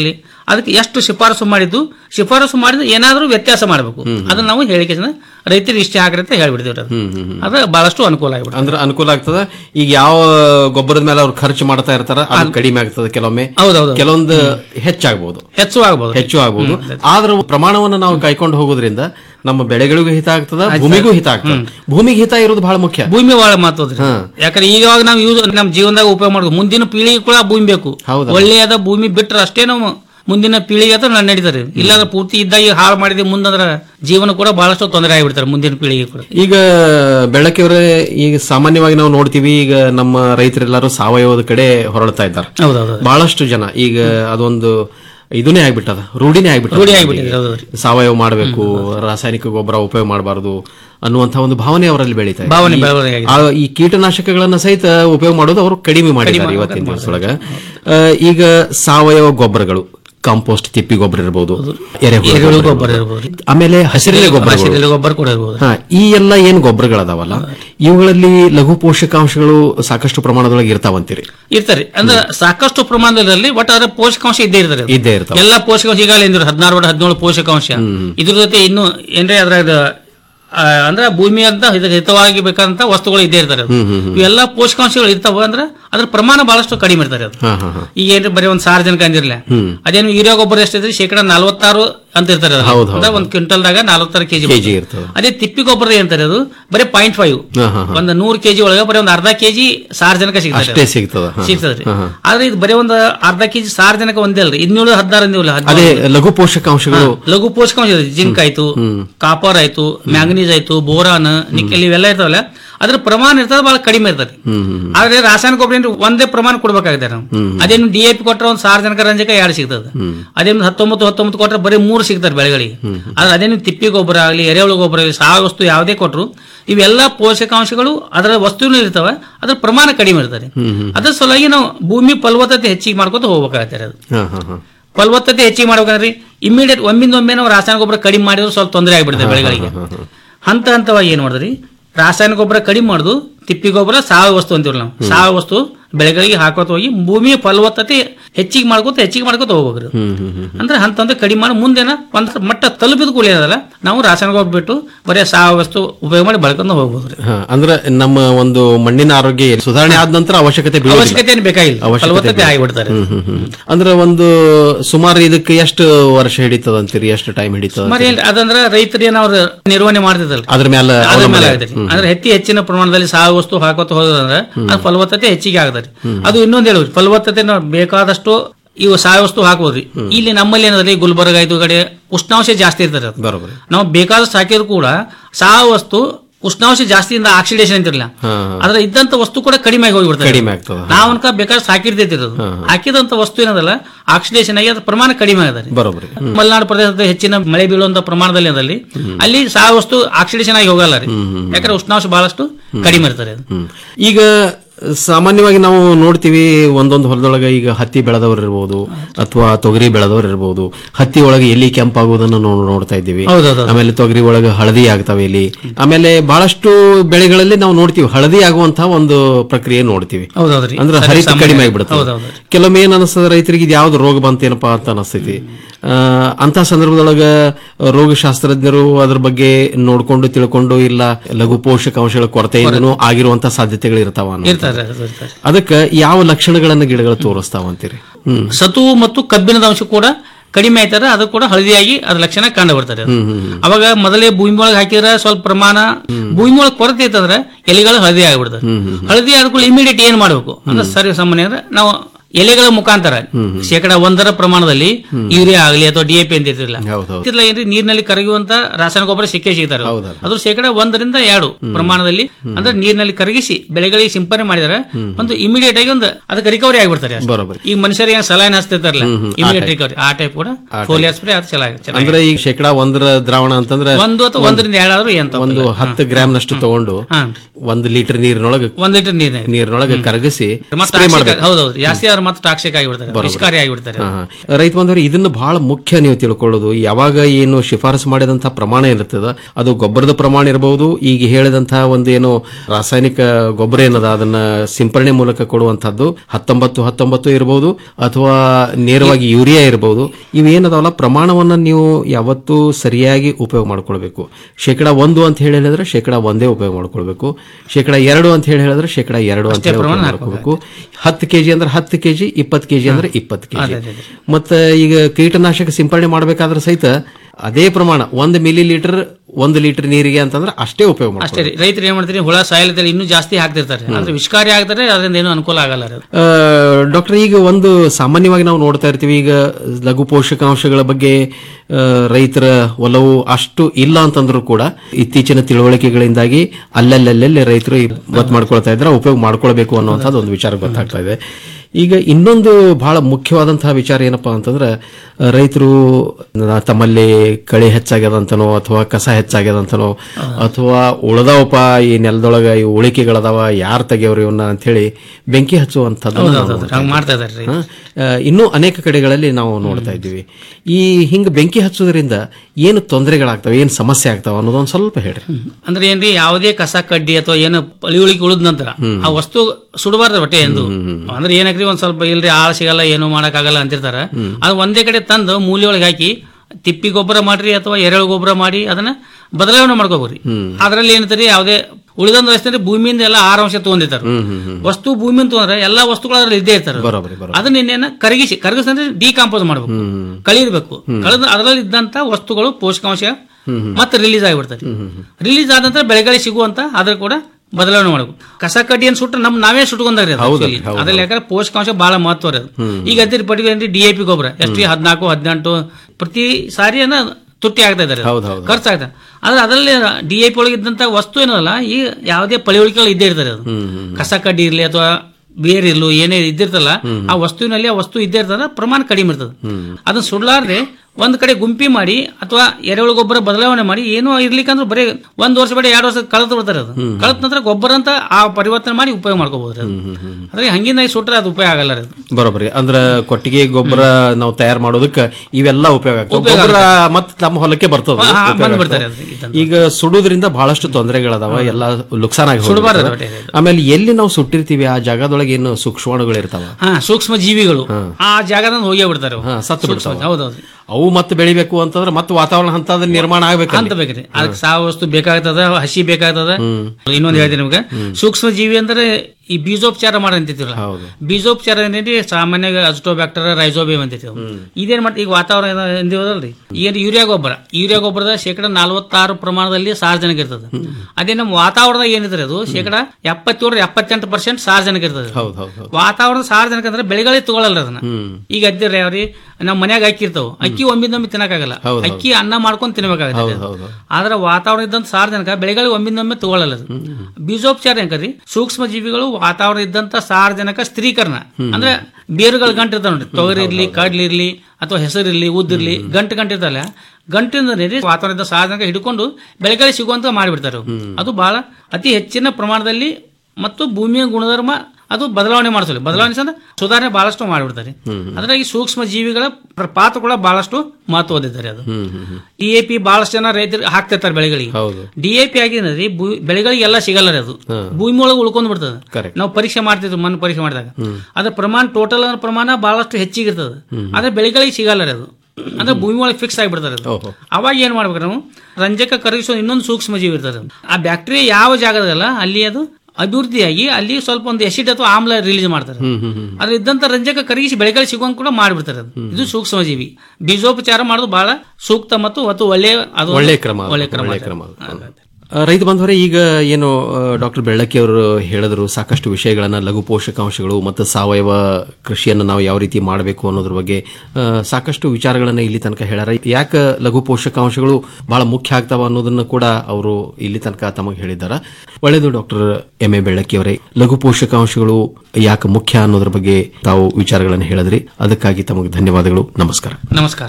ಅದಕ್ಕೆ ಎಷ್ಟು ಶಿಫಾರಸು ಮಾಡಿದ್ದು ಶಿಫಾರಸು ಮಾಡಿದ್ರೆ ಏನಾದ್ರೂ ವ್ಯತ್ಯಾಸ ಮಾಡಬೇಕು ಅದನ್ನ ನಾವು ಹೇಳಿಕೆ ರೈತರಿಗೆ ಇಷ್ಟೇ ಆಗ್ರಿ ಅಂತ ಹೇಳ್ಬಿಡ್ತೀವಿ ಅದು ಅದು ಬಹಳಷ್ಟು ಅನುಕೂಲ ಆಗ್ಬಿಡುತ್ತೆ ಅಂದ್ರೆ ಅನುಕೂಲ ಆಗ್ತದ ಈಗ ಯಾವ ಗೊಬ್ಬರದ ಮೇಲೆ ಅವ್ರು ಖರ್ಚು ಮಾಡ್ತಾ ಇರ್ತಾರ ಅದು ಕಡಿಮೆ ಆಗ್ತದೆ ಕೆಲವೊಮ್ಮೆ ಹೌದೌದು. ಕೆಲವೊಂದು ಹೆಚ್ಚಾಗಬಹುದು ಹೆಚ್ಚು ಆಗ್ಬೋದು ಹೆಚ್ಚು ಆಗಬಹುದು ಆದ್ರ ಪ್ರಮಾಣವನ್ನು ನಾವು ಕೈಕೊಂಡು ಹೋಗೋದ್ರಿಂದ ನಮ್ಮ ಬೆಳೆಗಳಿಗೂ ಹಿತ ಆಗ್ತದ ಭೂಮಿಗೂ ಹಿತ ಆಗ್ತದ ಭೂಮಿಗೆ ಹಿತ ಇರೋದು ಬಹಳ ಮುಖ್ಯ ಭೂಮಿ ಬಹಳ ಮಹತ್ವದ್ರಿ ಯಾಕಂದ್ರೆ ಈವಾಗ ನಾವು ಯೂಸ್ ನಮ್ಮ ಜೀವನದಾಗ ಉಪಯೋಗ ಮಾಡ್ಬೇಕು ಮುಂದಿನ ಪೀಳಿಗೆ ಕೂಡ ಭೂಮಿ ಬೇಕು ಹೌದಾ? ಒಳ್ಳೆಯದ ಭೂಮಿ ಬಿಟ್ರೆ ಅಷ್ಟೇ ನಾವು ಮುಂದಿನ ಪೀಳಿಗೆ ಅಂತ ನಡೀತಾರೆ ಇಲ್ಲಾಂದ್ರೆ ಪೂರ್ತಿ ಇದ್ದಾಗ ಹಾಳು ಮಾಡಿದ್ರೆ ಮುಂದಂದ್ರ ಜೀವನ ಕೂಡ ಬಹಳಷ್ಟು ತೊಂದರೆ ಆಗಿಬಿಡ್ತಾರೆ ಮುಂದಿನ ಪೀಳಿಗೆ ಕೂಡ ಈಗ ಬೆಳಕಿಯವರೇ ಈಗ ಸಾಮಾನ್ಯವಾಗಿ ನಾವು ನೋಡ್ತೀವಿ ಈಗ ನಮ್ಮ ರೈತರೆಲ್ಲರೂ ಸಾವಯವದ ಕಡೆ ಹೊರಡ್ತಾ ಇದ್ದಾರೆ ಹೌದೌದು ಬಹಳಷ್ಟು ಜನ ಈಗ ಅದೊಂದು ಇದನ್ನೇ ಆಗ್ಬಿಟ್ಟದ ರೂಢಿನೇ ಆಗ್ಬಿಟ್ಟದ ರೂಢಿ ಆಗ್ಬಿಟ್ಟಿದೆ, ಹೌದು. ಸಾವಯವ ಮಾಡಬೇಕು ರಾಸಾಯನಿಕ ಗೊಬ್ಬರ ಉಪಯೋಗ ಮಾಡಬಾರದು ಅನ್ನುವಂತಹ ಒಂದು ಭಾವನೆ ಅವರಲ್ಲಿ ಬೆಳೀತಾ ಇದೆ. ಭಾವನೆ ಈ- ಬೆಳವಣಿಗೆ ಆಗಿದೆ. ಆ- ಈ ಕೀಟನಾಶಕಗಳನ್ನ ಸಹಿತ ಉಪಯೋಗ ಮಾಡೋದು ಅವರು ಕಡಿಮೆ ಮಾಡಿದ್ದಾರೆ ಇವತ್ತಿನ ದಿವಸದೊಳಗ ಆ, ಈಗ ಸಾವಯವ ಗೊಬ್ಬರಗಳು ಕಾಂಪೋಸ್ಟ್ ತಿಪ್ಪಿ ಗೊಬ್ಬರ ಇರಬಹುದು ಎರೆಹುಳು ಎರೆಹುಳು ಗೊಬ್ಬರ ಇರ್ಬೋದು. ಆಮೇಲೆ ಹಸಿರೆಲೆ ಗೊಬ್ಬರ ಹಸಿರೆಲೆ ಗೊಬ್ಬರ ಕೂಡ ಇರ್ಬೋದು ಹಾ ಈ ಎಲ್ಲ ಏನ್ ಗೊಬ್ಬರಗಳದಾವಲ್ಲ ಇವುಗಳಲ್ಲಿ ಲಘು ಪೋಷಕಾಂಶಗಳು ಸಾಕಷ್ಟು ಪ್ರಮಾಣದೊಳಗೆ ಇರ್ತಾವಂತೀರಿ ಇರ್ತಾರೆ ಅಂದ್ರೆ ಸಾಕಷ್ಟು ಪ್ರಮಾಣದಲ್ಲಿ ಒಟ್ಟು ಅದರ ಪೋಷಕಾಂಶ ಇದ್ದೇ ಇರ್ತಾರೆ ಇದ್ದೇ ಇರ್ತಾವ ಎಲ್ಲ ಪೋಷಕಾಂಶ ಈಗಾಗಲೇ ಎಂದ್ರು ಹದಿನಾರು ಒಟ್ಟು ಹದಿನೇಳು ಪೋಷಕಾಂಶ ಇದ್ರ ಜೊತೆ ಇನ್ನು ಏನ್ರಿ ಅದ್ರಾಗ ಆ, ಅಂದ್ರೆ ಭೂಮಿ ಅಂತ ಹಿತ- ಹಿತವಾಗಿ ಬೇಕಾದಂತ ವಸ್ತುಗಳು ಇದ್ದೇ ಇರ್ತಾರೆ ಅದು. ಹ್ಮ್, ಹ್ಮ್, ಹ್ಮ್. ಇವೆಲ್ಲ ಪೋಷಕಾಂಶಗಳು ಇರ್ತಾವ ಅಂದ್ರೆ ಅದ್ರ ಪ್ರಮಾಣ ಬಹಳಷ್ಟು ಕಡಿಮೆ ಇರ್ತಾರೆ ಅದು ಹಾ ಹಾ ಹಾ ಈಗ ಏನ್ರಿ ಬರೀ ಒಂದ್ ಸಾರ್ವಜನಿಕ ಅಂದಿರ್ಲ ಹ್ಮ್ ಅದೇನು ಯೂರಿಯಾ ಗೊಬ್ಬರ ಎಷ್ಟಿದ್ರೆ ಶೇಕಡ ನಲವತ್ತಾರು ಅಂತ ಇರ್ತಾರೆ ಅದು. ಹೌದು, ಹೌದು. ಅಂದ್ರೆ ಒಂದ್ ಕ್ವಿಂಟಲ್ದಾಗ ನಲವತ್ತಾರು ಕೆಜಿ ಕೆಜಿ ಇರ್ತದೆ ಅದೇ ತಿಪ್ಪಿ ಗೊಬ್ಬರ ಅಂತಾರೆ ಅದು ಬರೀ ಪಾಯಿಂಟ್ ಫೈವ್ ಹಾ ಹಾ ಹಾ ಒಂದ್ ನೂರು ಕೆಜಿ ಒಳಗೆ ಬರೀ ಒಂದ್ ಅರ್ಧ ಕೆಜಿ ಸಾರ್ವಜನಿಕ ಸಿಗ್ತದೆ ಅಷ್ಟೇ ಸಿಗ್ತದ ಹಾ. ಸಿಗ್ತದ್ರಿ ಹಾ, ಹಾ. ಆದ್ರೆ ಇದು ಬರೀ ಒಂದು ಅರ್ಧ ಕೆಜಿ ಸಾರ್ವಜನಿಕ ಒಂದೇ ಅಲ್ರಿ ಇನ್ನೂರು ಹದಿನಾರು ಅಂದಿವಲ್ಲ ಅದೇ ಲಘು ಪೋಷಕಾಂಶಗಳು ಲಘು ಪೋಷಕಾಂಶ ಇದೆ. ಜಿಂಕ್ ಆಯ್ತು ಕಾಪರ್ ಆಯ್ತು ಮ್ಯಾಂಗನೀಸ್ ಆಯ್ತು ಬೋರಾನ್ ನಿಕೆಲ್ ಇವೆಲ್ಲ ಇರ್ತಾವಲ್ಲ ಅದ್ರ ಪ್ರಮಾಣ ಇರ್ತದೆ ಬಹಳ ಕಡಿಮೆ ಇರ್ತದೆ ಹ್ಮ್ ಹ್ಮ್ ಆದ್ರೆ ರಾಸಾಯನಿಕ ಗೊಬ್ಬರ ಏನ್ರಿ ಒಂದೇ ಪ್ರಮಾಣ ಕೊಡ್ಬೇಕಾಗಿದೆ ನಾವು ಹ್ಮ್. ಅದೇನು ಡಿ ಎ ಪಿ ಕೊಟ್ರೆ ಒಂದು ಸಾರ್ವಜನಿಕ ರಂಜಕ ಎರಡು ಸಿಗ್ತದೆ ಅದೇನು ಹತ್ತೊಂಬತ್ತು ಹತ್ತೊಂಬತ್ತು ಕೊಟ್ರೆ ಬರೀ ಮೂರು ಸಿಗ್ತಾರೆ ಬೆಳೆಗಳಿಗೆ ಆದ್ರೆ ಅದೇನು ತಿಪ್ಪಿ ಗೊಬ್ಬರ ಆಗಲಿ ಎರೆಹುಳು ಗೊಬ್ಬರ ಆಗಲಿ ಸಾವಯವ ವಸ್ತು ಯಾವುದೇ ಕೊಟ್ರು ಇವೆಲ್ಲ ಪೋಷಕಾಂಶಗಳು ಅದರ ವಸ್ತುವಿನ ಇರ್ತವೆ ಅದ್ರ ಪ್ರಮಾಣ ಕಡಿಮೆ ಇರ್ತದೆ ಹ್ಮ್ ಹ್ಮ್ ಅದ್ರ ಸಲುವಾಗಿ ನಾವು ಭೂಮಿ ಫಲವತ್ತತೆ ಹೆಚ್ಚಿಗೆ ಮಾಡ್ಕೊತ ಹೋಗ್ಬೇಕಾಗ್ತಾರೆ ಅದು ಹಾ ಹಾ ಹಾ ಫಲವತ್ತತೆ ಹೆಚ್ಚಿಗೆ ಮಾಡ್ಬೇಕಂದ್ರೆ ಇಮಿಡಿಯೇಟ್ ಒಮ್ಮಿಂದ ಒಮ್ಮೆ ನಾವು ರಾಸಾಯನಿಕ ಗೊಬ್ಬರ ಕಡಿಮೆ ಮಾಡಿದ್ರೆ ಸ್ವಲ್ಪ ತೊಂದರೆ ಆಗ್ಬಿಡುತ್ತೆ ಬೆಳೆಗಳಿಗೆ ಹಂತ ಹಂತವಾಗಿ ಏನ್ ಮಾಡಿದ್ರಿ ರಾಸಾಯನಿಕ ಗೊಬ್ಬರ ಕಡಿಮೆ ಮಾಡುದು ತಿಪ್ಪಿ ಗೊಬ್ಬರ ಸಾವಯವ ವಸ್ತು ಅಂತೀವಲ್ಲ ನಾವು ಸಾವಯವ ವಸ್ತು ಬೆಳೆಗಳಿಗೆ ಹಾಕೋತ ಹೋಗಿ ಭೂಮಿಯ ಫಲವತ್ತತೆ ಹೆಚ್ಚಿಗೆ ಮಾಡ್ಕೋತ ಹೆಚ್ಚಿಗೆ ಮಾಡ್ಕೋತ ಹೋಗ್ಬೇಕ್ರಿ ಹ್ಮ್ ಹ್ಮ್ ಹ್ಮ್ ಅಂದ್ರೆ ಹಂತ ಹಂತ ಕಡಿಮೆ ಮಾಡಿ ಮುಂದೆನ ಒಂದ್ ಮಟ್ಟ ತಲುಪಿದ ಕೂಡ ಏನದಲ್ಲ ನಾವು ರಾಸಾಯನಿಕ ಗೊಬ್ಬರ ಬಿಟ್ಟು ಬರೀ ಸಾವಯವ ವಸ್ತು ಉಪಯೋಗ ಮಾಡಿ ಬೆಳ್ಕೊಂಡು ಹೋಗ್ಬೋದ್ರಿ ಹಾ, ಅಂದ್ರೆ ನಮ್ಮ ಒಂದು ಮಣ್ಣಿನ ಆರೋಗ್ಯ ಸುಧಾರಣೆ ಆದ ನಂತರ ಅವಶ್ಯಕತೆ ಬೀಳೋದಿಲ್ಲ. ಅವಶ್ಯಕತೆ ಏನು ಬೇಕಾಗಿಲ್ಲ ಅವಶ್ಯಕತೆ ಫಲವತ್ತತೆ ಬೀಳೋದಿಲ್ಲ. ಆಗಿಬಿಡ್ತಾರೆ ಹ್ಮ್, ಹ್ಮ್, ಹ್ಮ್. ಅಂದ್ರೆ ಒಂದು ಸುಮಾರು ಇದಕ್ಕೆ ಎಷ್ಟು ವರ್ಷ ಹಿಡಿತದ ಅಂತೀರಿ ಎಷ್ಟು ಟೈಮ್ ಹಿಡಿತದ ಸುಮಾರು ಏನ್ ಅದಂದ್ರ ರೈತರು ಏನ್ ಅವ್ರ ನಿರ್ವಹಣೆ ಮಾಡ್ತಿದ್ದಲ್ಲ ಅದ್ರ ಮೇಲೆ ಅದ್ರ ಅವಲಂಬನೆ ಮೇಲೆ ಆಗುತ್ತೆ. ಆಗತ್ತೆ ಹ್ಮ್. ಅಂದ್ರೆ ಹೆಚ್ಚಿ ಹೆಚ್ಚಿನ ಪ್ರಮಾಣದಲ್ಲಿ ಸಾವಯವ ವಸ್ತು ಹಾಕೋತ ಹೋದ್ರೆ ಅದು ಫಲವತ್ತತೆ ಹೆಚ್ಚಿಗೆ ಆಗತ್ತೆ ಅದು ಇನ್ನೊಂದು ಹೇಳುದು ಫಲವತ್ತತೆ ನಾವು ಬೇಕಾದಷ್ಟು ಇವು ಸಾವಯವ ವಸ್ತು ಹಾಕೋದ್ರಿ ಇಲ್ಲಿ ನಮ್ಮಲ್ಲಿ ಏನದ್ರಿ ಗುಲ್ಬರ್ಗ ಇದು ಕಡೆ ಉಷ್ಣಾಂಶ ಜಾಸ್ತಿ ಇರ್ತದೆ ಅದು. ಬರೋಬರಿ ನಾವು ಬೇಕಾದಷ್ಟು ಹಾಕಿದ್ರು ಕೂಡ ಸಾವಯವ ವಸ್ತು ಉಷ್ಣಾಂಶ ಜಾಸ್ತಿಯಿಂದ ಆಕ್ಸಿಡೇಷನ್ ಅಂತಿರಲ್ಲ ಹಾ, ಅದ್ರ ಇದ್ದಂತ ವಸ್ತು ಕೂಡ ಕಡಿಮೆ ಆಗಿ ಹೋಗ್ಬಿಡ್ತದೆ ಕಡಿಮೆ ಆಗ್ತದೆ. ನಾವ್ ಅನ್ಕ ಬೇಕಾದಷ್ಟು ಹಾಕಿರ್ತೈತಿ ಅದು ಹಾಕಿದಂತ ವಸ್ತು ಏನದಲ್ಲ ಆಕ್ಸಿಡೇಷನ್ ಆಗಿ ಅದ್ರ ಪ್ರಮಾಣ ಕಡಿಮೆ ಆಗದೆ ಬರೋಬರಿ ಮಲೆನಾಡು ಪ್ರದೇಶದ ಹೆಚ್ಚಿನ ಮಳೆ ಬೀಳುವಂತ ಪ್ರಮಾಣದಲ್ಲಿ ಅದಲ್ಲಿ ಅಲ್ಲಿ ಸಾವಯವ ವಸ್ತು ಆಕ್ಸಿಡೇಷನ್ ಆಗಿ ಹೋಗಲ್ಲ ರೀ ಯಾಕಂದ್ರೆ ಉಷ್ಣಾಂಶ ಬಹಳಷ್ಟು ಕಡಿಮೆ ಇರ್ತಾರೆ ಅದು. ಹ್ಮ್. ಈಗ ಸಾಮಾನ್ಯವಾಗಿ ನಾವು ನೋಡ್ತೀವಿ ಒಂದೊಂದು ಹೊಲದೊಳಗೆ ಈಗ ಹತ್ತಿ ಬೆಳೆದವರು ಇರ್ಬೋದು ಅಥವಾ ತೊಗರಿ ಬೆಳೆದವರು ಇರ್ಬೋದು ಹತ್ತಿ ಒಳಗೆ ಎಲ್ಲಿ ಕೆಂಪಾಗುವುದನ್ನು ನಾವು ನೋಡ್ತಾ ಇದ್ದೀವಿ ಹೌದೌದು. ಆಮೇಲೆ ತೊಗರಿ ಒಳಗೆ ಹಳದಿ ಆಗ್ತವೆ ಇಲ್ಲಿ ಆಮೇಲೆ ಬಹಳಷ್ಟು ಬೆಳೆಗಳಲ್ಲಿ ನಾವು ನೋಡ್ತೀವಿ ಹಳದಿ ಆಗುವಂತಹ ಒಂದು ಪ್ರಕ್ರಿಯೆ ನೋಡ್ತೀವಿ ಹೌದೌದ್ರಿ. ಅಂದ್ರೆ ಸರಿ, ಹರಿತ ಸಾಮಾನ್ಯ. ಕಡಿಮೆ ಆಗಿಬಿಡುತ್ತೆ ಹೌದೌದು. ಕೆಲವೊಮ್ಮೆ ಏನ್ ಅನಿಸ್ತದೆ ರೈತರಿಗೆ ಇದು ಯಾವ್ದು ರೋಗ ಬಂತೇನಪ್ಪ ಅಂತ ಅನಿಸ್ತೈತಿ ಆ, ಅಂತ ಸಂದರ್ಭದೊಳಗ ರೋಗಶಾಸ್ತ್ರಜ್ಞರು ಅದ್ರ ಬಗ್ಗೆ ನೋಡ್ಕೊಂಡು ತಿಳ್ಕೊಂಡು ಇಲ್ಲ ಲಘು ಪೋಷಕಾಂಶಗಳ ಕೊರತೆಯಿಂದನೂ ಆಗಿರುವಂತ ಸಾಧ್ಯತೆಗಳು ಇರ್ತಾವ ಅನ್ನೋದು. ಇರ್ತಾರೆ ಅದು ಇರ್ತಾರೆ. ಅದಕ್ಕೆ ಯಾವ ಲಕ್ಷಣಗಳನ್ನ ಗಿಡಗಳು ತೋರಿಸ್ತಾವ ಅಂತೀರಿ ಹ್ಮ್ ಸತು ಮತ್ತು ಕಬ್ಬಿಣದ ಅಂಶ ಕೂಡ ಕಡಿಮೆ ಆಯ್ತಾರೆ ಅದು ಕೂಡ ಹಳದಿಯಾಗಿ ಅದ್ರ ಲಕ್ಷಣ ಕಂಡು ಬರ್ತಾರೆ ಅದು. ಹ್ಮ್, ಹ್ಮ್, ಅವಾಗ ಮೊದಲೇ ಭೂಮಿ ಒಳಗೆ ಹಾಕಿದ್ರೆ ಸ್ವಲ್ಪ ಪ್ರಮಾಣ ಭೂಮಿ ಒಳಗೆ ಕೊರತೆ ಇತ್ತಂದ್ರೆ ಎಲೆಗಳು ಹಳದಿ ಆಗಿಬಿಡ್ತದೆ ಹಳದಿ ಆದ್ಕೊಳ್ಳಿ ಇಮಿಡಿಯೇಟ್ ಏನ್ ಮಾಡ್ಬೇಕು ಅಂದ್ರೆ ಸರಿ ಸಾಮಾನ್ಯ ಅಂದ್ರೆ ನಾವು ಎಲೆಗಳ ಮುಖಾಂತರ ಶೇಕಡ ಒಂದರ ಪ್ರಮಾಣದಲ್ಲಿ ಯೂರಿಯಾ ಆಗಲಿ ಅಥವಾ ಡಿಎಪಿ ಅಂತ ಇರ್ತಿಲ್ಲ ಹೌದೌದು. ಇತ್ತಿಲ್ಲ ಏನ್ರಿ ನೀರಿನಲ್ಲಿ ಕರಗುವಂತ ರಾಸಾಯನಿಕ ಗೊಬ್ಬರ ಸಿಕ್ಕೇ ಸಿಗ್ತಾರೆ ಅವು. ಅದು ಶೇಕಡ ಒಂದರಿಂದ ಎರಡು ಪ್ರಮಾಣದಲ್ಲಿ ಅಂದ್ರೆ ನೀರಿನಲ್ಲಿ ಕರಗಿಸಿ ಬೆಳೆಗಳಿಗೆ ಸಿಂಪಡಣೆ ಮಾಡಿದರೆ ಒಂದು ಇಮಿಡಿಯೇಟ್ ಆಗಿ ಒಂದು ಅದಕ್ಕೆ ರಿಕವರಿ ಆಗಿಬಿಡ್ತಾರೆ ಅಷ್ಟೇ. ಬರೋಬ್ಬರಿ. ಈಗ ಮನುಷ್ಯರಿಗೆ ಏನ್ ಸಲೈನ್ ಹಚ್ತಿರ್ತಾರಲ್ಲ ಹ್ಮ್, ಹ್ಮ್. ಆ ಇಮಿಡಿಯೇಟ್ type. ರಿಕವರಿ ಆ ಟೈಪ್ ಕೂಡ ಆ type. ಫೋಲಿಯರ್ ಸ್ಪ್ರೇ ಅದು ಚೆನ್ನಾಗಿ ಚೆನ್ನಾಗಿ ಅಂದ್ರೆ ಈಗ ಶೇಕಡಾ ಒಂದರ ದ್ರಾವಣ ಅಂತಂದ್ರೆ ಒಂದು ಅಥವಾ ಒಂದರಿಂದ ಎರಡಾದ್ರೂ ಏನ್ ತಪ್ಪಿಲ್ಲ. ಒಂದು ಹತ್ತು ಗ್ರಾಮ್ ನಷ್ಟು ತಗೊಂಡು ಹಾ. ಒಂದು ಲೀಟರ್ ನೀರಿನೊಳಗೆ ಒಂದ್ ಲೀಟರ್ ನೀರಿನ ನೀರಿನೊಳಗೆ ಕರಗಿಸಿ ಮತ್ತೆ ಸ್ಪ್ರೇ ಆಕ್ಸಿ- ಮಾಡ್ಬೇಕು ಹೌದೌದು ಜಾಸ್ತಿ ಆದ್ರೆ ಮತ್ತು ಟಾಕ್ಸಿಕ್ ಆಗಿಬಿಡ್ತಾರೆ ಬರೋಬ್ಬರಿ. ವಿಷಕಾರಿ ಆಗಿಬಿಡ್ತಾರೆ ಹಾ, ಹಾ. ರೈತ ಬಂದವರು ಇದನ್ನ ಬಹಳ ಮುಖ್ಯ ನೀವು ತಿಳ್ಕೊಳ್ಳೋದು ಯಾವಾಗ ಏನು ಶಿಫಾರಸು ಮಾಡಿದಂತಹ ಪ್ರಮಾಣ ಇರ್ತದ ಅದು ಗೊಬ್ಬರದ ಪ್ರಮಾಣ ಇರಬಹುದು ಈಗ ಹೇಳಿದಂತಹ ಒಂದು ಏನು ರಾಸಾಯನಿಕ ಗೊಬ್ಬರ ಏನದ ಅದನ್ನ ಸಿಂಪರಣೆ ಮೂಲಕ ಕೊಡುವಂತಹದ್ದು ಹತ್ತೊಂಬತ್ತು ಹತ್ತೊಂಬತ್ತು ಇರಬಹುದು ಅಥವಾ ನೇರವಾಗಿ ಯೂರಿಯಾ ಇರಬಹುದು ಇವೇನದಾವಲ್ಲ ಪ್ರಮಾಣವನ್ನ ನೀವು ಯಾವತ್ತೂ ಸರಿಯಾಗಿ ಉಪಯೋಗ ಮಾಡ್ಕೊಳ್ಬೇಕು ಶೇಕಡ ಒಂದು ಅಂತ ಹೇಳಿ ಹೇಳಿದ್ರೆ ಶೇಕಡ ಒಂದೇ ಉಪಯೋಗ ಮಾಡ್ಕೊಳ್ಬೇಕು ಶೇಕಡ ಎರಡು ಅಂತ ಹೇಳಿ ಹೇಳಿದ್ರೆ ಶೇಕಡ ಎರಡು ಅಂತ ಅಷ್ಟೇ ಹೇಳಿ ಉಪಯೋಗ ಪ್ರಮಾಣ ಮಾಡ್ಕೋಬೇಕು ಹತ್ತು ಕೆಜಿ ಅಂದ್ರೆ ಹತ್ತು ಕೆಜಿ ಇಪ್ಪತ್ತು ಕೆಜಿ ಅಂದ್ರೆ ಇಪ್ಪತ್ತು ಕೆಜಿ ಅದೇ, ಅದೇ, ಅದೇ. ಮತ್ತೆ ಈಗ ಕೀಟನಾಶಕ ಸಿಂಪರಣೆ ಮಾಡಬೇಕಾದ್ರೆ ಸಹಿತ ಅದೇ ಪ್ರಮಾಣ ಒಂದು ಮಿಲಿ ಲೀಟರ್ ಒಂದು ಲೀಟರ್ ನೀರಿಗೆ ಅಂತಂದ್ರೆ ಅಷ್ಟೇ ಉಪಯೋಗ ಅಷ್ಟೇ ಮಾಡ್ಕೊಳ್ಳಿ ರೀ ರೈತರು ಏನ್ ಮಾಡ್ತಾರೆ ಹುಳ ಸಾಯಲದಲ್ಲಿ ಇನ್ನೂ ಜಾಸ್ತಿ ಹಾಕ್ತಿರ್ತಾರೆ ಅಂದ್ರೆ ವಿಷಕಾರಿ ಆಗ್ತಾರೆ ಅದರಿಂದ ಏನು ಅನುಕೂಲ ಆಗಲ್ಲ ರೀ ಅದು. ಡಾಕ್ಟರ್ ಈಗ ಒಂದು ಸಾಮಾನ್ಯವಾಗಿ ನಾವು ನೋಡ್ತಾ ಇರ್ತೀವಿ ಈಗ ಲಘು ಪೋಷಕಾಂಶಗಳ ಬಗ್ಗೆ ಆ, ರೈತರ ಒಲವು ಅಷ್ಟು ಇಲ್ಲ ಅಂತಂದ್ರೂ ಕೂಡ ಇತ್ತೀಚಿನ ತಿಳುವಳಿಕೆಗಳಿಂದಾಗಿ ಅಲ್ಲಲ್ಲಲ್ಲಿ ರೈತರು ಒತ್ತು ಮಾಡ್ಕೊಳ್ತಾ ಇದ್ರೆ ಉಪಯೋಗ ಮಾಡ್ಕೊಳ್ಬೇಕು ಅನ್ನುವಂಥದ್ದು ಒಂದು ವಿಚಾರ ಗೊತ್ತಾಗ್ತಾ ಇದೆ ಈಗ ಇನ್ನೊಂದು ಬಹಳ ಮುಖ್ಯವಾದಂತಹ ವಿಚಾರ ಏನಪ್ಪಾ ಅಂತಂದ್ರೆ ಆ, ರೈತರು ನ- ತಮ್ಮಲ್ಲಿ ಕಳೆ ಹೆಚ್ಚಾಗ್ಯದಂತನೋ ಅಥವಾ ಕಸ ಹೆಚ್ಚಾಗ್ಯದಂತನೋ ಅಥವಾ ಉಳದವಪ್ಪ ಈ ನೆಲದೊಳಗ ಈ ಉಳಿಕೆಗಳದಾವ ಯಾರು ತೆಗೆಯವ್ರು ಇವನ್ನ ಅಂತ ಹೇಳಿ ಬೆಂಕಿ ಹಚ್ಚುವಂಥದ್ದು ಹೌದು, ಹೌದು, ಹೌದು. ಹಂಗ್ ಮಾಡ್ತಾ ಇದಾರೆ ರೈತರು. ಇನ್ನೂ ಅನೇಕ ಕಡೆಗಳಲ್ಲಿ ನಾವು ನೋಡ್ತಾ ಇದ್ದೀವಿ ಈ ಹಿಂಗ ಬೆಂಕಿ ಹಚ್ಚೋದ್ರಿಂದ ಏನು ತೊಂದರೆಗಳಾಗ್ತವೆ ಏನು ಸಮಸ್ಯೆ ಆಗ್ತಾವ ಅನ್ನೋದೊಂದು ಸ್ವಲ್ಪ ಹೇಳ್ರಿ ಅಂದ್ರೆ ಏನ್ರಿ ಯಾವುದೇ ಕಸ ಕಡ್ಡಿ ಅಥವಾ ಏನು ಪಳಿಯುಳಿಕೆ ಉಳಿದ ನಂತರ ಆ ವಸ್ತು ಸುಡಬಾರ್ದು ಬಟ್ಟೆ ಎಂದು ಅಂದ್ರೆ ಏನಾಗ್ರಿ ಒಂದ್ ಸ್ವಲ್ಪ ಇಲ್ರಿ ಆಳ ಸಿಗಲ್ಲ ಏನು ಮಾಡಕ್ಕಾಗಲ್ಲ ಅಂತಿರ್ತಾರ ಅದು ಒಂದೇ ಕಡೆ ತಂದು ಮೂಲಿ ಒಳಗೆ ಹಾಕಿ ತಿಪ್ಪಿ ಗೊಬ್ಬರ ಮಾಡ್ರಿ ಅಥವಾ ಎರೆಳು ಗೊಬ್ಬರ ಮಾಡಿ ಅದನ್ನ ಬದಲಾವಣೆ ಮಾಡ್ಕೋಬೋರಿ ಅದ್ರಲ್ಲಿ ಏನಂತಾರೆ ಯಾವುದೇ ಉಳಿದೊಂದು ವಯಸ್ಸಿನಲ್ಲಿ ಭೂಮಿಯಿಂದ ಎಲ್ಲ ಆರಾಂಶ ತಗೊಂಡಿರ್ತಾರೆ ವಸ್ತು ಭೂಮಿಯಿಂದ ತಗೊಂಡ್ರೆ ಎಲ್ಲಾ ವಸ್ತುಗಳು ಅದ್ರಲ್ಲಿ ಇದ್ದೇ ಇರ್ತಾರೆ ಬರೋಬ್ಬರಿ ಬರೋಬ್ಬರಿ ಅದನ್ನ ಇನ್ನೇನ ಕರಗಿಸಿ ಕರಗಿಸಂದ್ರೆ ಡಿಕಾಂಪೋಸ್ ಮಾಡ್ಬೇಕು ಕಳಿರ್ಬೇಕು ಕಳೆದ ಅದರಲ್ಲಿ ಇದ್ದಂತ ವಸ್ತುಗಳು ಪೋಷಕಾಂಶ ಮತ್ತೆ ರಿಲೀಸ್ ಆಗಿಬಿಡ್ತಾರೆ ರಿಲೀಸ್ ಆದ ನಂತರ ಬೆಳೆಗಳಿಗೆ ಸಿಗುವಂತ ಅದ್ರ ಕೂಡ ಬದಲಾವಣೆ ಮಾಡಬೇಕು ಕಸ ಕಡ್ಡಿಯನ್ನು ಸುಟ್ರೆ ನಮ್ ನಾವೇ ಸುಟ್ಕೊಂಡ್ರಿ ಹೌದು, ಹೌದು. ಅದ್ರಲ್ಲಿ ಯಾಕಂದ್ರೆ ಪೋಷಕಾಂಶ ಬಹಳ ಮಹತ್ವ ರೀ ಅದು ಈಗ ಅದ್ರ ಪಡಿಗೆ ಡಿ ಎ ಪಿ ಗೊಬ್ಬರ ಎಷ್ಟು ಹದಿನಾಲ್ಕು ಹದಿನೆಂಟು ಪ್ರತಿ ಸಾರಿ ಏನ ತುಟ್ಟಿ ಆಗ್ತಾ ಇದಾರೆ ಹೌದು, ಹೌದು. ಖರ್ಚಾಗ್ತದೆ ಆದ್ರೆ ಅದರಲ್ಲಿ ಡಿ ಎ ಪಿ ಒಳಗೆ ಇದ್ದಂತ ವಸ್ತು ಏನಲ್ಲ ಈ ಯಾವುದೇ ಪಳಿವಳಿಕೆಗಳು ಇದ್ದೇ ಇರ್ತಾರೆ ಅದು ಕಸ ಕಡ್ಡಿ ಇರ್ಲಿ ಅಥವಾ ಬೇರೆ ಇರ್ಲು ಏನೇ ಇದ್ದಿರ್ತಲ್ಲ ಆ ವಸ್ತುವಿನಲ್ಲಿ ಆ ವಸ್ತು ಇದ್ದೇ ಇರ್ತದ ಪ್ರಮಾಣ ಕಡಿಮೆ ಇರ್ತದೆ ಅದನ್ನ ಸುಡ್ಲಾರ್ದೆ ಒಂದ್ ಕಡೆ ಗುಂಪಿ ಮಾಡಿ ಅಥವಾ ಎರೆಹುಳು ಗೊಬ್ಬರ ಬದಲಾವಣೆ ಮಾಡಿ ಏನೋ ಇರ್ಲಿಕ್ಕಂದ್ರೆ ಬರೀ ಒಂದ್ ವರ್ಷ ಬೇಡ ಎರಡು ವರ್ಷ ಕಳೆದು ಬಿಡ್ತಾರೆ ಅದು ಕಳೆದ ನಂತರ ಗೊಬ್ಬರ ಅಂತ ಆ ಪರಿವರ್ತನೆ ಮಾಡಿ ಉಪಯೋಗ ಮಾಡ್ಕೋಬಹುದು ಅದು ಅದ್ರೆ ಹಂಗಿಂದಾಗಿ ಸುಟ್ರೆ ಅದು ಉಪಯೋಗ ಆಗಲ್ಲ ರೀ ಅದು ಬರೋಬ್ಬರಿ ಅಂದ್ರ ಕೊಟ್ಟಿಗೆ ಗೊಬ್ಬರ ನಾವು ತಯಾರು ಮಾಡೋದಕ್ಕೆ ಇವೆಲ್ಲ ಉಪಯೋಗ ಆಗ್ತವೆ ಉಪಯೋಗ ಗೊಬ್ಬರ ಮತ್ತೆ ನಮ್ಮ ಹೊಲಕ್ಕೆ ಬರ್ತದೆ ಹಾ, ಹಾ, ಉಪಯೋಗ ಬಂದ್ಬಿಡ್ತಾರೆ ಆಗ್ತವೆ. ಅದು ಇದಂತ. ಈಗ ಸುಡೋದ್ರಿಂದ ಬಹಳಷ್ಟು ತೊಂದರೆಗಳದಾವ ಎಲ್ಲ ಲುಕ್ಸಾನ್ ಆಗಿ ಸುಡಬಾರ್ದು ಹೋಗ್ಬಿಡ್ತವೆ. ಹೊಟ್ಟೆ. ಆಮೇಲೆ ಎಲ್ಲಿ ನಾವು ಸುಟ್ಟಿರ್ತೀವಿ ಆ ಜಾಗದೊಳಗೆ ಏನು ಸೂಕ್ಷ್ಮಾಣುಗಳು ಇರ್ತಾವ ಹಾ ಸೂಕ್ಷ್ಮ ಜೀವಿಗಳು ಆ ಜಾಗದಿಂದ ಹೋಗೇ ಬಿಡ್ತಾರೆ ಅವು. ಹಾ, ಸತ್ತು ಸೂಕ್ಷ್ಮ- ಬಿಡ್ತಾವ. ಹೌದೌದು ಅವು ಮತ್ತೆ ಬೆಳಿಬೇಕು ಅಂತಂದ್ರೆ ಮತ್ತೆ ವಾತಾವರಣ ಹಂತದ ನಿರ್ಮಾಣ ಆಗ್ಬೇಕು ಅಂತ ಬೇಕ್ರಿ ಅದಕ್ಕೆ ಸಾವ ವಸ್ತು ಬೇಕಾಗ್ತದ ಹಸಿ ಬೇಕಾಗ್ತದ ಇನ್ನೊಂದು ಹೇಳ್ತೀನಿ ನಿಮ್ಗೆ ಸೂಕ್ಷ್ಮ ಜೀವಿ ಅಂದ್ರೆ ಈ ಬೀಜೋಪಚಾರ ಮಾಡಿ ಅಂತಿರ್ತೀವಲ್ಲ ಬೀಜೋಪಚಾರ ಏನೇನ್ರಿ ಸಾಮಾನ್ಯವಾಗಿ ಅಜಿಟೋಬ್ಯಾಕ್ಟರ್ ರೈಸೋಬಿಯಂ ಅಂತಿರ್ತೀವಿ ಇದೇನ್ ಮಾಡ್ತೀವಿ ಈಗ ವಾತಾವರಣ ಎಂದಿವದಲ್ರಿ ಏನು ಯೂರಿಯಾ ಗೊಬ್ಬರ ಯೂರಿಯಾ ಗೊಬ್ಬರದ ಶೇಕಡ ನಲವತ್ತಾರು ಪ್ರಮಾಣದಲ್ಲಿ ಸಾರ್ವಜನಿಕ ಇರ್ತದೆ ಅದೇ ನಮ್ಮ ವಾತಾವರಣದಾಗ ಏನಿದ್ರೆ ಅದು ಶೇಕಡ ಎಪ್ಪತ್ತೇಳು ಎಪ್ಪತ್ತೆಂಟು ಪರ್ಸೆಂಟ್ ಸಾರ್ವಜನಿಕ ಇರ್ತದೆ ಹೌದು ಹೌದು ಹೌದು ವಾತಾವರಣ ಸಾರ್ವಜನಿಕ ಅಂದ್ರೆ ಬೆಳೆಗಳೇ ತಗೊಳ್ಳಲ್ಲ ಅದನ್ನ ಈಗ ಅದ್ದಿರ ಯಾವ್ರಿ ನಮ್ಮ ಮನ್ಯಾಗ ಅಕ್ಕಿ ಇರ್ತಾವ ಅಕ್ಕಿ ಒಮ್ಮಿಂದೊಮ್ಮೆ ತಿನ್ನಕ್ಕಾಗಲ್ಲ ಹೌದು, ಹೌದು. ಅಕ್ಕಿ ಅನ್ನ ಮಾಡ್ಕೊಂಡು ತಿನ್ಬೇಕಾಗುತ್ತೆ ಹೌದು ಹೌದು ಆದ್ರೆ ವಾತಾವರಣ ಇದ್ದಂತ ಸಾರ್ವಜನಿಕ ಬೆಳೆಗಳಿಗೆ ಒಮ್ಮಿಂದೊಮ್ಮೆ ತಗೊಳ್ಳಲ್ಲ ಅದು ಬೀಜೋಪಚಾರ ಹೆಂಗ್ರಿ ಸೂಕ್ಷ್ಮ ಜೀವಿಗಳು ವಾತಾವರಣ ಇದ್ದಂತ ಸಾರ್ವಜನಿಕ ಸ್ಥಿರೀಕರಣ ಅಂದ್ರೆ ಬೇರುಗಳ ಗಂಟು ಇರ್ತಾವ ನೋಡಿ ತೊಗರಿ ಇರ್ಲಿ ಕಡ್ಲಿರ್ಲಿ ಅಥವಾ ಹೆಸರಿರ್ಲಿ ಉದ್ದಿರ್ಲಿ ಗಂಟು ಗಂಟು ಇರ್ತಲ್ಲ ಗಂಟಿಂದ ವಾತಾವರಣದ ಸಾರ್ವಜನಿಕ ಹಿಡ್ಕೊಂಡು ಬೆಳೆಗಳಿಗೆ ಸಿಗುವಂತ ಮಾಡಿಬಿಡ್ತಾರೆ ಅವು. ಅದು ಬಹಳ ಅತಿ ಹೆಚ್ಚಿನ ಪ್ರಮಾಣದಲ್ಲಿ ಮತ್ತು ಭೂಮಿಯ ಗುಣಧರ್ಮ ಅದು ಬದಲಾವಣೆ ಮಾಡಿಸಲಿ ಬದಲಾವಣೆ ಅಂದ್ರೆ ಸುಧಾರಣೆ ಬಹಳಷ್ಟು ಮಾಡಿಬಿಡ್ತಾರೆ ಅದ್ರಾಗಿ ಸೂಕ್ಷ್ಮ ಜೀವಿಗಳ ಪ್ರ- ಪಾತ್ರ ಕೂಡ ಬಹಳಷ್ಟು ಮಹತ್ವದಿದ್ದಾರೆ ಅದು ಡಿ ಎ ಪಿ ಬಹಳಷ್ಟು ಜನ ರೈತರು ಹಾಕ್ತಿರ್ತಾರೆ ಬೆಳೆಗಳಿಗೆ ಹೌದು ಡಿ ಎ ಪಿ ಆಗಿದ್ರೆ ಬೆಳೆಗಳಿಗೆ ಎಲ್ಲ ಸಿಗಲ್ಲ ರೀ ಅದು ಭೂಮಿ ಒಳಗೆ ಉಳ್ಕೊಂಡ್ ಬಿಡ್ತದೆ Correct. ನಾವು ಪರೀಕ್ಷೆ ಮಾಡ್ತಿದ್ವಿ ಮಣ್ಣು ಪರೀಕ್ಷೆ ಮಾಡಿದಾಗ ಅದ್ರ ಪ್ರಮಾಣ ಟೋಟಲ್ ಪ್ರಮಾಣ ಬಹಳಷ್ಟು ಹೆಚ್ಚಿಗೆ ಇರ್ತದೆ ಆದ್ರೆ ಬೆಳೆಗಳಿಗೆ ಸಿಗಲ್ಲ ರೀ ಅದು ಅಂದ್ರೆ ಭೂಮಿ ಒಳಗೆ ಫಿಕ್ಸ್ ಆಗಿಬಿಡ್ತಾರೆ ಅದು ಓಹೋ ಅವಾಗ ಏನ್ ಮಾಡ್ಬೇಕು ನಾವು ರಂಜಕ ಕರಗಿಸೋ ಇನ್ನೊಂದು ಸೂಕ್ಷ್ಮ ಜೀವಿ ಇರ್ತದೆ ಆ ಬ್ಯಾಕ್ಟೀರಿಯಾ ಯಾವ ಜಾಗದಲ್ಲ ಅಲ್ಲಿ ಅದು ಅಭಿವೃದ್ಧಿಯಾಗಿ ಅಲ್ಲಿ ಸ್ವಲ್ಪ ಒಂದು ಎಸಿಡ್ ಅಥವಾ ಆಮ್ಲ ರಿಲೀಸ್ ಮಾಡ್ತಾರೆ ಹ್ಮ್ ಹ್ಮ್ ಹ್ಮ್ ಅದ್ರ ಇದ್ದಂತ ರಂಜಕ ಕರಗಿಸಿ ಬೆಳೆಗಳಿಗೆ ಸಿಗುವಂಗ ಕೂಡ ಮಾಡಿಬಿಡ್ತಾರೆ ಅದು ಇದು ಸೂಕ್ಷ್ಮ ಜೀವಿ ಬೀಜೋಪಚಾರ ಮಾಡೋದು ಬಹಳ ಸೂಕ್ತ ಮತ್ತು ಮತ್ತು ಒಳ್ಳೆಯ ಅದು ಒಳ್ಳೆ ಕ್ರಮ ಅದು, ಒಳ್ಳೆ ಕ್ರಮ ಒಳ್ಳೆ ಅದು. ಕ್ರಮ ಅದು. ಆ, ರೈತ ಬಂಧುವರೇ ಈಗ ಏನು ಡಾಕ್ಟರ್ ಬೆಳ್ಳಕ್ಕಿ ಅವರು ಹೇಳಿದ್ರು ಸಾಕಷ್ಟು ವಿಷಯಗಳನ್ನ ಲಘು ಪೋಷಕಾಂಶಗಳು ಮತ್ತು ಸಾವಯವ ಕೃಷಿಯನ್ನು ನಾವು ಯಾವ ರೀತಿ ಮಾಡಬೇಕು ಅನ್ನೋದ್ರ ಬಗ್ಗೆ ಆ, ಸಾಕಷ್ಟು ವಿಚಾರಗಳನ್ನ ಇಲ್ಲಿ ತನಕ ಹೇಳ್ಯಾರ ಯಾಕೆ ಲಘು ಪೋಷಕಾಂಶಗಳು ಬಹಳ ಮುಖ್ಯ ಆಗ್ತಾವ ಅನ್ನೋದನ್ನ ಕೂಡ ಅವರು ಇಲ್ಲಿ ತನಕ ತಮಗೆ ಹೇಳಿದ್ದಾರೆ ಒಳ್ಳೆಯದು ಡಾಕ್ಟರ್ ಎಂ ಎ ಬೆಳ್ಳಕ್ಕಿ ಅವರೇ ಲಘು ಪೋಷಕಾಂಶಗಳು ಯಾಕೆ ಮುಖ್ಯ ಅನ್ನೋದ್ರ ಬಗ್ಗೆ ತಾವು ವಿಚಾರಗಳನ್ನು ಹೇಳಿದ್ರಿ ಅದಕ್ಕಾಗಿ ತಮಗೆ ಧನ್ಯವಾದಗಳು ನಮಸ್ಕಾರ ನಮಸ್ಕಾರ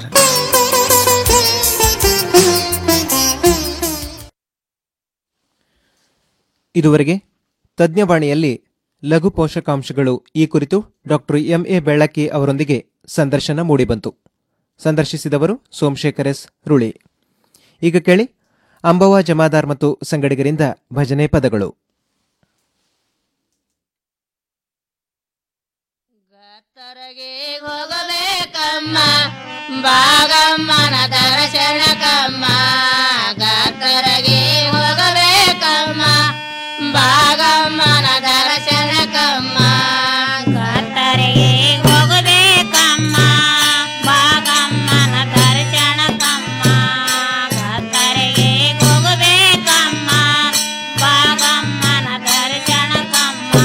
ಇದುವರೆಗೆ ತಜ್ಞವಾಣಿಯಲ್ಲಿ ಲಘು ಪೋಷಕಾಂಶಗಳು ಈ ಕುರಿತು ಡಾಕ್ಟರ್ ಎಂಎ ಬೆಳ್ಳಕ್ಕಿ ಅವರೊಂದಿಗೆ ಸಂದರ್ಶನ ಮೂಡಿಬಂತು ಸಂದರ್ಶಿಸಿದವರು ಸೋಮಶೇಖರ್ ಎಸ್ ರುಳಿ ಈಗ ಕೇಳಿ ಅಂಬವ್ವ ಜಮಾದಾರ್ ಮತ್ತು ಸಂಗಡಿಗರಿಂದ ಭಜನೆ ಪದಗಳು ಹೋಗಬೇಕಮ್ಮ ಬಾಗಮ್ಮನ ದರ್ಶನಕಮ್ಮ ಗಾತರಗೆ ಹೋಗಬೇಕಮ್ಮ ಬಾಗಮ್ಮನ ದರ್ಶನಕಮ್ಮ ಗಾತರಗೆ ಹೋಗಬೇಕಮ್ಮ ಬಾಗಮ್ಮನ ದರ್ಶನಕಮ್ಮ ಗಾತರಗೆ ಹೋಗಬೇಕಮ್ಮ ಬಾಗಮ್ಮನ ದರ್ಶನಕಮ್ಮ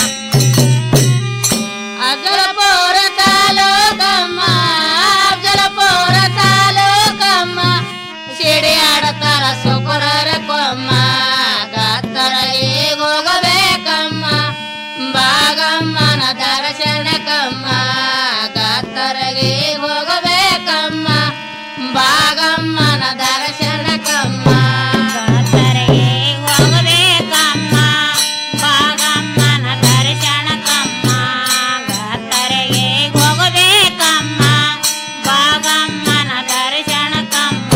ಅಫಜಲಪುರ ತಾಲೂಕಮ್ಮ ಅಫಜಲಪುರ ತಾಲೂಕಮ್ಮ ಸಿಡಿ ಆಡತಾರ ಸುಕುರರ ಕೊಮ್ಮ ಗಾತರಗೆ ಹೋಗಬೇಕಮ್ಮ ಬಾಗಮ್ಮನ ದರ್ಶನಕಮ್ಮ ಗಾತರಗೆ ಹೋಗಬೇಕಮ್ಮ ಬಾಗಮ್ಮನ ದರ್ಶನಕಮ್ಮ ಗಾತರಗೆ ಹೋಗಬೇಕಮ್ಮ ಬಾಗಮ್ಮನ ದರ್ಶನಕಮ್ಮ ಗಾತರಗೆ ಹೋಗಬೇಕಮ್ಮ ಬಾಗಮ್ಮನ ದರ್ಶನಕಮ್ಮ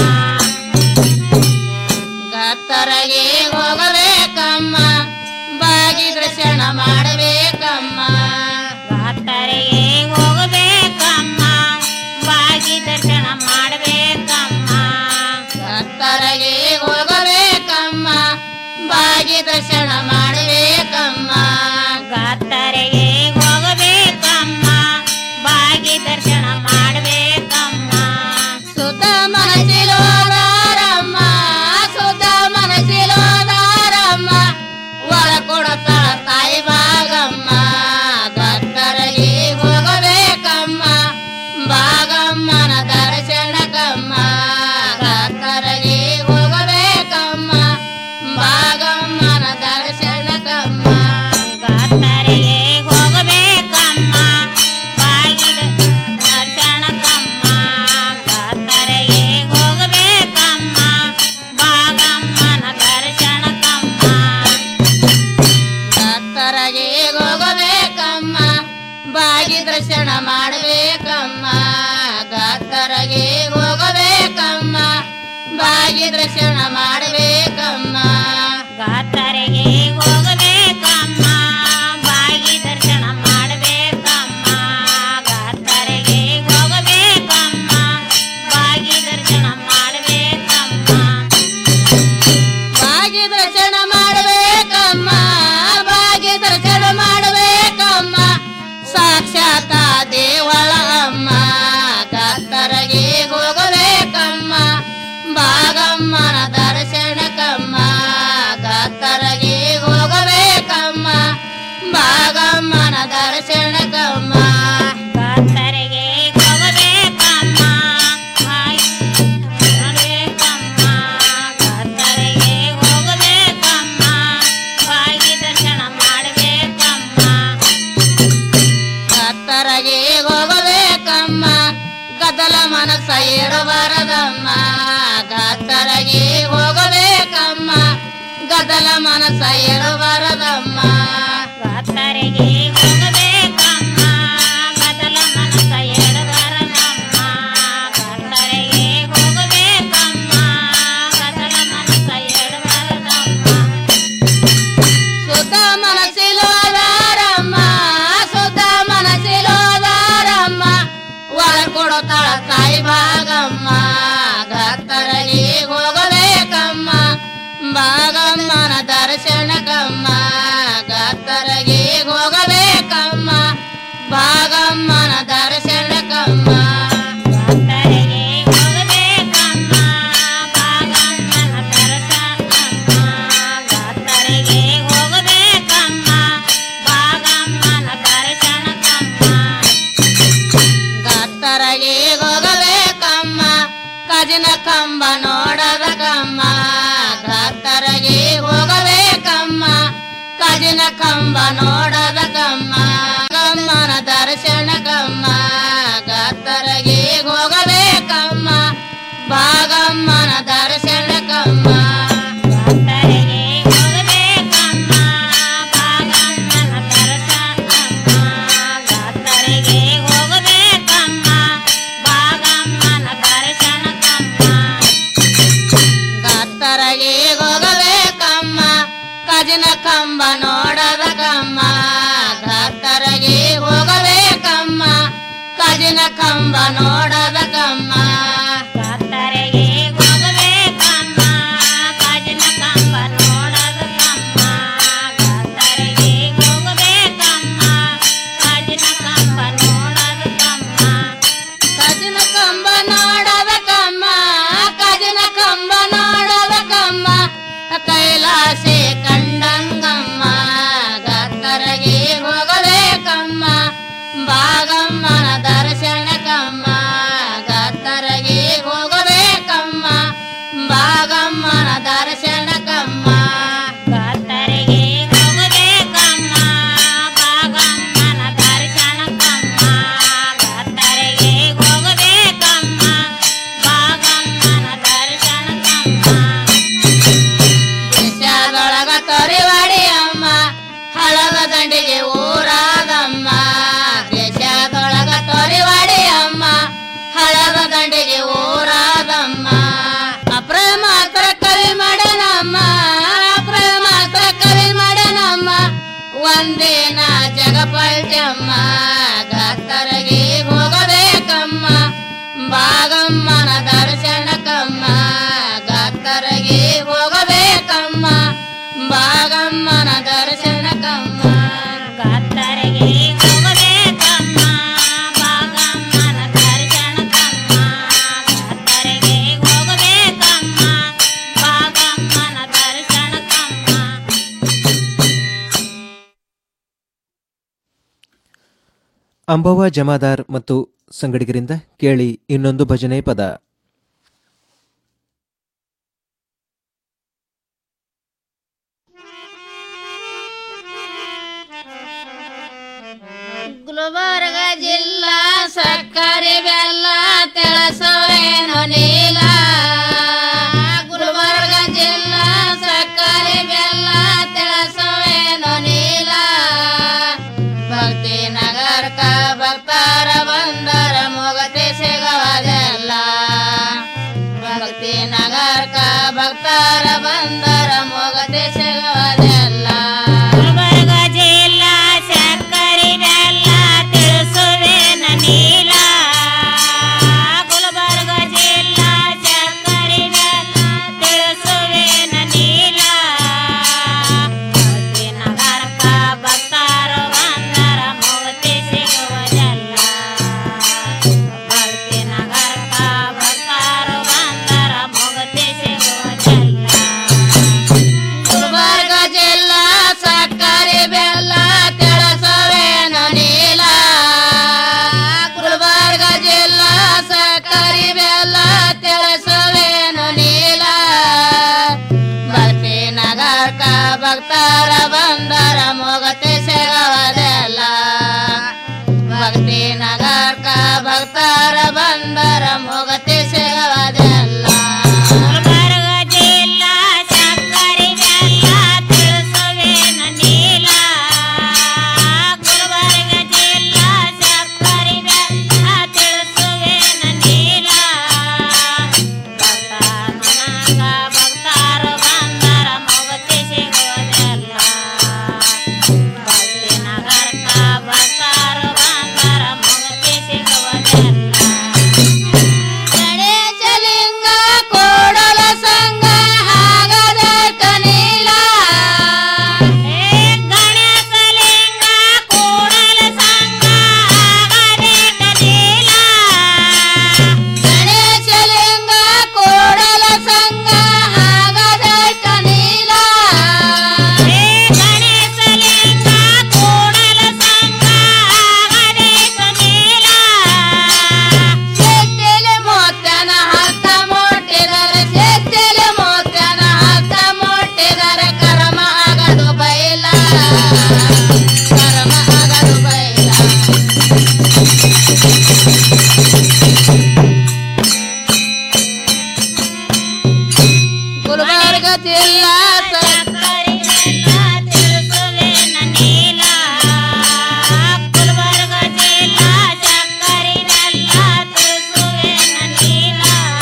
ಗಾತರಗೆ ಹೋಗಬೇಕಮ್ಮ ಬಾಗಿ ದರ್ಶನ ಮಾಡಬೇಕಮ್ಮ ಗಾತರಗೆ ಹೋಗಬೇಕಮ್ಮ ಬಾಗಿ ದರ್ಶನ ಮಾಡಬೇಕಮ್ಮ ಗಾತರಗೆ ಹೋಗಬೇಕಮ್ಮ ಬಾಗಿ ದರ್ಶನ ಮಾಡಬೇಕಮ್ಮ ಗಾತರಗೆ ಹೋಗಬೇಕಮ್ಮ ಬಾಗಿ ದರ್ಶನ ಮಾಡಬೇಕಮ್ಮ ಸುತ ಮನಸಿಲೋದಾರಮ್ಮ ಸುತ ಮನಸಿಲೋದಾರಮ್ಮ ಒಳ ಕೊಡತಾಳ ತಾಯಿ ಭಾಗಮ್ಮ ಗಾತರಗೆ ಹೋಗಬೇಕಮ್ಮ ಬಾಗಮ್ಮನ ದರ್ಶನಕಮ್ಮ ಗಾತರಗೆ ಹೋಗಬೇಕಮ್ಮ ಬಾಗಮ್ಮನ ದರ್ಶನಕಮ್ಮ ಗಾತರಗೆ ಹೋಗಬೇಕಮ್ಮ ಬಾಗಿದ ದರ್ಶನಕಮ್ಮ ಗಾತರಗೆ ಹೋಗಬೇಕಮ್ಮ ಬಾಗಮ್ಮನ ದರ್ಶನಕಮ್ಮ ಗಾತರಗೆ ಹೋಗಬೇಕಮ್ಮ ಬಾಗಿ ದರ್ಶನ ಮಾಡಬೇಕಮ್ಮ ಗಾತರಗೆ ಹೋಗಬೇಕಮ್ಮ ಬಾಗಿ ದರ್ಶನ ಮಾಡಬೇಕಮ್ಮ ಗಾತರಗೆ ಹೋಗಬೇಕಮ್ಮ ಬಾಗಿ ದರ್ಶನ ಮಾಡಬೇಕಮ್ಮ ಗಾತರಗೆ ಹೋಗಬೇಕಮ್ಮ ಬಾಗಿ ದರ್ಶನ ಮಾಡಬೇಕಮ್ಮ ಬಾಗಿ ದರ್ಶನ ಮಾಡಬೇಕಮ್ಮ ಬಾಗಿ ದರ್ಶನ ಮಾಡಬೇಕಮ್ಮ ಸಾಕ್ಷಾತ ದೇವಳ ಅಮ್ಮ ಗಾತರಗೆ ಹೋಗಬೇಕಮ್ಮ ಬಾಗಮ್ಮನ ದರ್ಶನಕಮ್ಮ ಗಾತರಗೆ ಹೋಗಬೇಕಮ್ಮ ಬಾಗಮ್ಮನ ದರ್ಶನಕಮ್ಮ ಗಾತರಗೆ ಹೋಗಬೇಕಮ್ಮ ಹೋಗಬೇಕಮ್ಮ ಗಾತರಗೆ ಹೋಗಬೇಕಮ್ಮ ಬಾಗಿ ದರ್ಶನ ಮಾಡಬೇಕಮ್ಮ ಗಾತರಗೆ ಹೋಗಬೇಕಮ್ಮ ಗದಲ ಮನಸ್ಸ ಏರಬಾರದಮ್ಮ ಗಾತರಗೆ ಹೋಗಬೇಕಮ್ಮ ಗದಲ ಮನಸ್ಸ ಏರಬಾರದಮ್ಮ ಗಾತರಗೆ ಹೋಗಬೇಕಮ್ಮ ಗದಲ ಮನಸ್ಸ ಏರಬಾರದಮ್ಮ ಗಾತರಗೆ ಹೋಗಬೇಕಮ್ಮ ಗದಲ ಮನಸ್ಸ ಏರಬಾರದಮ್ಮ ಸುತ ಮನಸ್ಸಿಲೋದಾರಮ್ಮ ಸುತ ಮನಸ್ಸಿಲೋದಾರಮ್ಮ ಒಳ ಕೊಡತಾಳ ತಾಯಿ ಭಾಗಮ್ಮ ಗಾತರಗೆ ಹೋಗಬೇಕಮ್ಮ ಬಾಗಮ್ಮನ ದರ್ಶನಕಮ್ಮ ಗಾತರಗೆ ಹೋಗಬೇಕಮ್ಮ ಬಾಗಮ್ಮನ ದರ್ಶನಕಮ್ಮ ಗಾತರಗೆ ಹೋಗಬೇಕಮ್ಮ ಬಾಗಮ್ಮನ ದರ್ಶನಕಮ್ಮ ಗಾತರಗೆ ಹೋಗಬೇಕಮ್ಮ ಬಾಗಮ್ಮನ ದರ್ಶನಕಮ್ಮ ಗಾತರಗೆ ಹೋಗಬೇಕಮ್ಮ ಕಜಿನ ಕಂಬ ನೋಡಬೇಕಮ್ಮ ಗಾತರಗೆ ಹೋಗಬೇಕಮ್ಮ ಕಜಿನ ಕಂಬ ನೋಡಬೇಕಮ್ಮ ಗಮ್ಮನ ದರ್ಶನಕಮ್ಮ ಗಾತರಗೆ ಹೋಗಬೇಕಮ್ಮ ಬಾಗಮ್ಮನ ದರ್ಶನಕಮ್ಮ ಗಾತರಗೆ ಹೋಗಬೇಕಮ್ಮ ಬಾಗಮ್ಮನ ದರ್ಶನ ಕಂಬ ನೋಡಬೇಕಮ್ಮ ಕತ್ತರೆಗೆ ಹೋಗಬೇಕಮ್ಮ ಕಾಜಿನ ಕಂಬ ನೋಡಬೇಕಮ್ಮ ಕತ್ತರೆಗೆ ಹೋಗಬೇಕಮ್ಮ ಕಾಜಿನ ಕಂಬ ನೋಡಬೇಕಮ್ಮ ಕಾಜಿನ ಕಂಬ ನೋಡಬೇಕಮ್ಮ ಕಾಜಿನ ಕಂಬ ನೋಡಬೇಕಮ್ಮ ಕೈಲಾಸೆ ಕಂಡಂಗಮ್ಮ ಗತ್ತರಗೆ ಹೋಗಬೇಕಮ್ಮ ಬಾಗಮ್ಮನ ದರ್ಶನಕಮ್ಮ ಗತ್ತರಗೆ ಹೋಗಬೇಕಮ್ಮ ಬಾಗಮ್ಮನ ದರ್ಶನಕಮ್ಮ ಗತ್ತರಗೆ ಹೋಗಬೇಕಮ್ಮ ಬಾಗಮ್ಮನ ದರ್ಶನಕಮ್ಮ ಗತ್ತರಗೆ ಹೋಗಬೇಕಮ್ಮ ಬಾಗಮ್ಮನ ದರ್ಶನಕಮ್ಮ ದೇಶದೊಳಗ ತೊರಿವಾಡಿ ಅಮ್ಮ ಹಳದ ದಂಡಿಗೆ ಊರಾದಮ್ಮ ದೇಶದೊಳಗ ತೊರಿವಾಡಿ ಅಮ್ಮ ಹಳದ ದಂಡಿಗೆ ಊರಾದಮ್ಮ ಅಪ್ರಮಾತ್ರ ಕವಿ ಮಾಡನಮ್ಮ ಅಪ್ರಮಾತ್ರ ಕವಿ ಮಾಡನಮ್ಮ ಒಂದಿನ ಜಗಪಲ್ಟಮ್ಮ ಗತ್ತರಗೆ ಹೋಗಬೇಕಮ್ಮ ಬಾಗಮ್ಮನ ದರ್ಶನಕಮ್ಮ ಗತ್ತರಗೆ ಹೋಗಬೇಕಮ್ಮ ಬಾಗಮ್ಮನ ದರ್ಶನಕಮ್ಮ ಗತ್ತರಗೆ ಹೋಗಬೇಕಮ್ಮ ಬಾಗಮ್ಮನ ದರ್ಶನಕಮ್ಮ ಗತ್ತರಗೆ ಹೋಗಬೇಕಮ್ಮ ಬಾಗಮ್ಮನ ದರ್ಶನಕಮ್ಮ ಅಂಬವ್ವ ಜಮಾದಾರ್ ಮತ್ತು ಸಂಗಡಿಗರಿಂದ ಕೇಳಿ ಇನ್ನೊಂದು ಭಜನೆ ಪದ ಗುಲ್ಬರ್ಗ ಜಿಲ್ಲಾ ಸಕ್ಕರೆ ಬೆಲ್ಲ ತಿಳಿಸುವೇನು ನೀಲ ಗುಲ್ಬರ್ಗ ಜಿಲ್ಲಾ ಸಕ್ಕರೆ ಬೆಲ್ಲ ತಿಳಿಸುವೇನು ನೀಲ ಭಕ್ತಿ ನಗರಕ ಭಕ್ತರ ಬಂದರ ಮುಗತಿ ಸಿಗವದೆಲ್ಲ ಭಕ್ತಿ ನಗರಕ ಭಕ್ತರ ಬಂದರ ಮುಗತಿ ಸಿಗವದೆಲ್ಲ ಗುಲ್ಬರ್ಗ ಜಿಲ್ಲಾ ಸಕ್ಕರೆ ಬೆಲ್ಲ ತಿಳಿಸುವೇನ ನೀಲ ಗುಲ್ಬರ್ಗ ಜಿಲ್ಲಾ ಸಕ್ಕರೆ ಬೆಲ್ಲ ತಿಳಿಸುವೇನ ನೀಲ ಭಕ್ತಿ ನಗರಕ ಭಕ್ತರು ಬಂದರ ಮುಕ್ತಿ ಸಿಗುವುದಲ್ಲ ಭಕ್ತಿ ನಗರಕ ಭಕ್ತರು ಬಂದರ ಮುಕ್ತಿ ಸಿಗುವುದಲ್ಲ ಗುಲ್ಬರ್ಗ ಜಿಲ್ಲಾ ಸಕ್ಕರೆ ಬೆಲ್ಲ ತಿಳಿಸುವೇನು ನೀಲ ಗುಲ್ಬರ್ಗ ಜಿಲ್ಲಾ ಸಕ್ಕರೆ ಬೆಲ್ಲ ತಿಳಿಸುವೇನು ನೀಲ ಭಕ್ತಿ ನಗರಕ ಭಕ್ತರ ಬಂದರ ಮುಗತಿ ಸಿಗವದೆಲ್ಲ ಭಕ್ತಿ ನಗರಕ ಭಕ್ತರ ಬಂದರ ಮುಗತಿ ಸಿಗವದೆಲ್ಲ ಗುಲ್ಬರ್ಗ ಜಿಲ್ಲಾ ಸಕ್ಕರೆ ಬೆಲ್ಲ ತಿಳಿಸುವೇನು ನೀಲ ಗುಲ್ಬರ್ಗ ಜಿಲ್ಲಾ ಸಕ್ಕರೆ ಬೆಲ್ಲ ತಿಳಿಸುವೇನು ನೀಲ ಭಕ್ತ ಮನಾಗ ಭಕ್ತರು ಬಂದರ ಮುಗತಿ ಸಿಗುವುದೆಲ್ಲ ಭಕ್ತಿ ನಗರಕ ಭಕ್ತರು ಬಂದರ ಮುಗತಿ ಸಿಗುವುದೆಲ್ಲ ಗಣೇಶಲಿಂಗ ಕೋಡಲ ಸಂಗ ಹಾಗದ ಕನೀಲ ಗಣೇಶಲಿಂಗ ಕೋಡಲ ಸಂಗ ಹಾಗದ ಕನೀಲ ಗಣೇಶಲಿಂಗ ಕೋಡಲ ಸಂಗ ಹಾಗದ ಕನೀಲ ಗಣೇಶಲಿಂಗ ಕೋಡಲ ಸಂಗ ಹಾಗದ ಕನೀಲ ಚೆತ್ತಲೆ ಮೋತ್ಯನ ಹಸ್ತ ಮುಟ್ಟಿದರೆ ಚೆತ್ತಲೆ ಮೋತ್ಯನ ಹಸ್ತ ಮುಟ್ಟಿದರೆ ಕರ್ಮ ಆಗದು ಬೈಲ ಕರ್ಮ ಆಗದು ಬೈಲ ಗುಲ್ಬರ್ಗ ಜಿಲ್ಲಾ ಸಕ್ಕರೆ ಬೆಲ್ಲ ತಿಳಿಸುವೇನ ನೀಲ ಗುಲ್ಬರ್ಗ ಜಿಲ್ಲಾ ಸಕ್ಕರೆ ಬೆಲ್ಲ ತಿಳಿಸುವೇನ ನೀಲ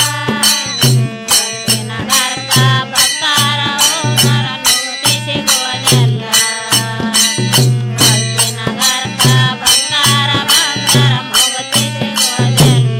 ಭಕ್ತಿ ನಗರಕ ಭಕ್ತರ ಹೋದರ ನುತಿ ಸಿಗುವುದೆಲ್ಲ ಭಕ್ತಿ ನಗರಕ ಭಕ್ತರ ಬಂದರ ಮುಗತಿ ಸಿಗುವುದೆಲ್ಲ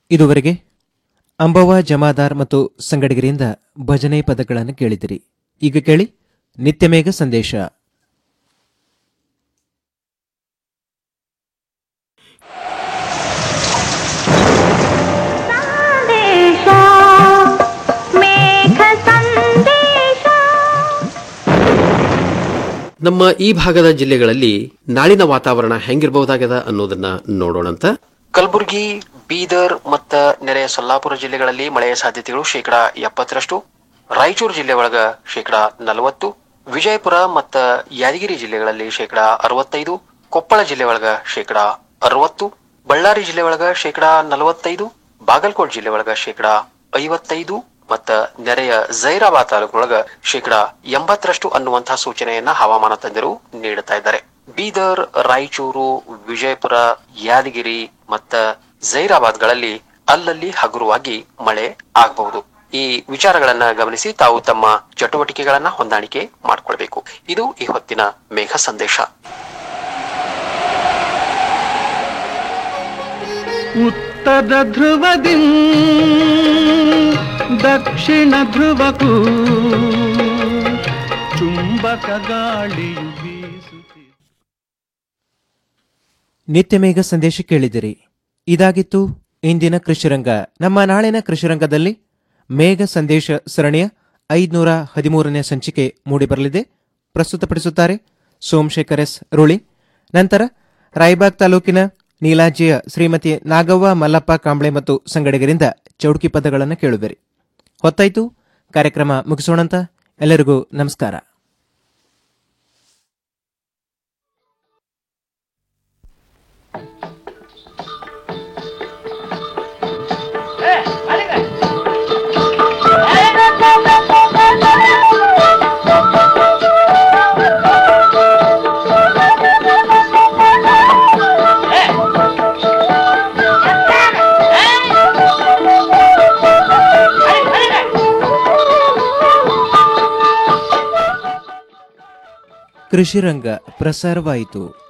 ಇದುವರೆಗೆ ಅಂಬವ್ವ ಜಮಾದಾರ್ ಮತ್ತು ಸಂಗಡಿಗರಿಂದ ಭಜನೆ ಪದಗಳನ್ನು ಕೇಳಿದಿರಿ ಈಗ ಕೇಳಿ ನಿತ್ಯಮೇಘ ಸಂದೇಶ ನಮ್ಮ ಈ ಭಾಗದ ಜಿಲ್ಲೆಗಳಲ್ಲಿ ನಾಳಿನ ವಾತಾವರಣ ಹೆಂಗಿರಬಹುದಾಗದ ಅನ್ನೋದನ್ನ ನೋಡೋಣಂತ ಕಲಬುರಗಿ ಬೀದರ್ ಮತ್ತ ನೆರೆಯ ಸೊಲ್ಲಾಪುರ ಜಿಲ್ಲೆಗಳಲ್ಲಿ ಮಳೆಯ ಸಾಧ್ಯತೆಗಳು ಶೇಕಡಾ ಎಪ್ಪತ್ತರಷ್ಟು ರಾಯಚೂರು ಜಿಲ್ಲೆ ಒಳಗ ಶೇಕಡಾ ನಲವತ್ತು ವಿಜಯಪುರ ಮತ್ತ ಯಾದಗಿರಿ ಜಿಲ್ಲೆಗಳಲ್ಲಿ ಶೇಕಡಾ ಅರವತ್ತೈದು ಕೊಪ್ಪಳ ಜಿಲ್ಲೆ ಒಳಗ ಶೇಕಡಾ ಅರವತ್ತು ಬಳ್ಳಾರಿ ಜಿಲ್ಲೆ ಒಳಗ ಶೇಕಡಾ ನಲವತ್ತೈದು ಬಾಗಲಕೋಟ್ ಜಿಲ್ಲೆ ಒಳಗ ಶೇಕಡಾ ಐವತ್ತೈದು ಮತ್ತ ನೆರೆಯ ಜೈರಾಬಾದ್ ತಾಲೂಕಿನೊಳಗ ಶೇಕಡಾ ಎಂಬತ್ತರಷ್ಟು ಅನ್ನುವಂತಹ ಸೂಚನೆಯನ್ನ ಹವಾಮಾನ ತಜ್ಞರು ನೀಡುತ್ತಾ ಇದ್ದಾರೆ ಬೀದರ್ ರಾಯಚೂರು ವಿಜಯಪುರ ಯಾದಗಿರಿ ಮತ್ತ ಜೈರಾಬಾದ್ಗಳಲ್ಲಿ ಅಲ್ಲಲ್ಲಿ ಹಗುರವಾಗಿ ಮಳೆ ಆಗಬಹುದು ಈ ವಿಚಾರಗಳನ್ನ ಗಮನಿಸಿ ತಾವು ತಮ್ಮ ಚಟುವಟಿಕೆಗಳನ್ನ ಹೊಂದಾಣಿಕೆ ಮಾಡಿಕೊಳ್ಬೇಕು ಇದು ಈ ಹೊತ್ತಿನ ಮೇಘ ಸಂದೇಶ ಉತ್ತರ ಧ್ರುವದಿ ದಕ್ಷಿಣ ಧ್ರುವಕ್ಕೂ ಚುಂಬಕ ಗಾಳಿಯು ಬೀಸುತ್ತಿದೆ ನಿತ್ಯಮೇಘ ಸಂದೇಶ ಕೇಳಿದಿರಿ ಇದಾಗಿತ್ತು ಇಂದಿನ ಕೃಷಿರಂಗ ನಮ್ಮ ನಾಳಿನ ಕೃಷಿರಂಗದಲ್ಲಿ ಮೇಘ ಸಂದೇಶ ಸರಣಿಯ ಐದುನೂರ ಹದಿಮೂರನೇ ಸಂಚಿಕೆ ಮೂಡಿಬರಲಿದೆ ಪ್ರಸ್ತುತಪಡಿಸುತ್ತಾರೆ ಸೋಮಶೇಖರ್ ಎಸ್ ರುಳಿ ನಂತರ ರಾಯಬಾಗ್ ತಾಲೂಕಿನ ನೀಲಾಜಿಯ ಶ್ರೀಮತಿ ನಾಗವ್ವ ಮಲ್ಲಪ್ಪ ಕಾಂಬ್ಳೆ ಮತ್ತು ಸಂಗಡಿಗರಿಂದ ಚೌಡ್ಕಿ ಪದಗಳನ್ನು ಕೇಳುವಿರಿ ಹೊತ್ತಾಯ್ತು ಕಾರ್ಯಕ್ರಮ ಮುಗಿಸೋಣಂತ ಎಲ್ಲರಿಗೂ ನಮಸ್ಕಾರ ಕೃಷಿರಂಗ ಪ್ರಸಾರವಾಯಿತು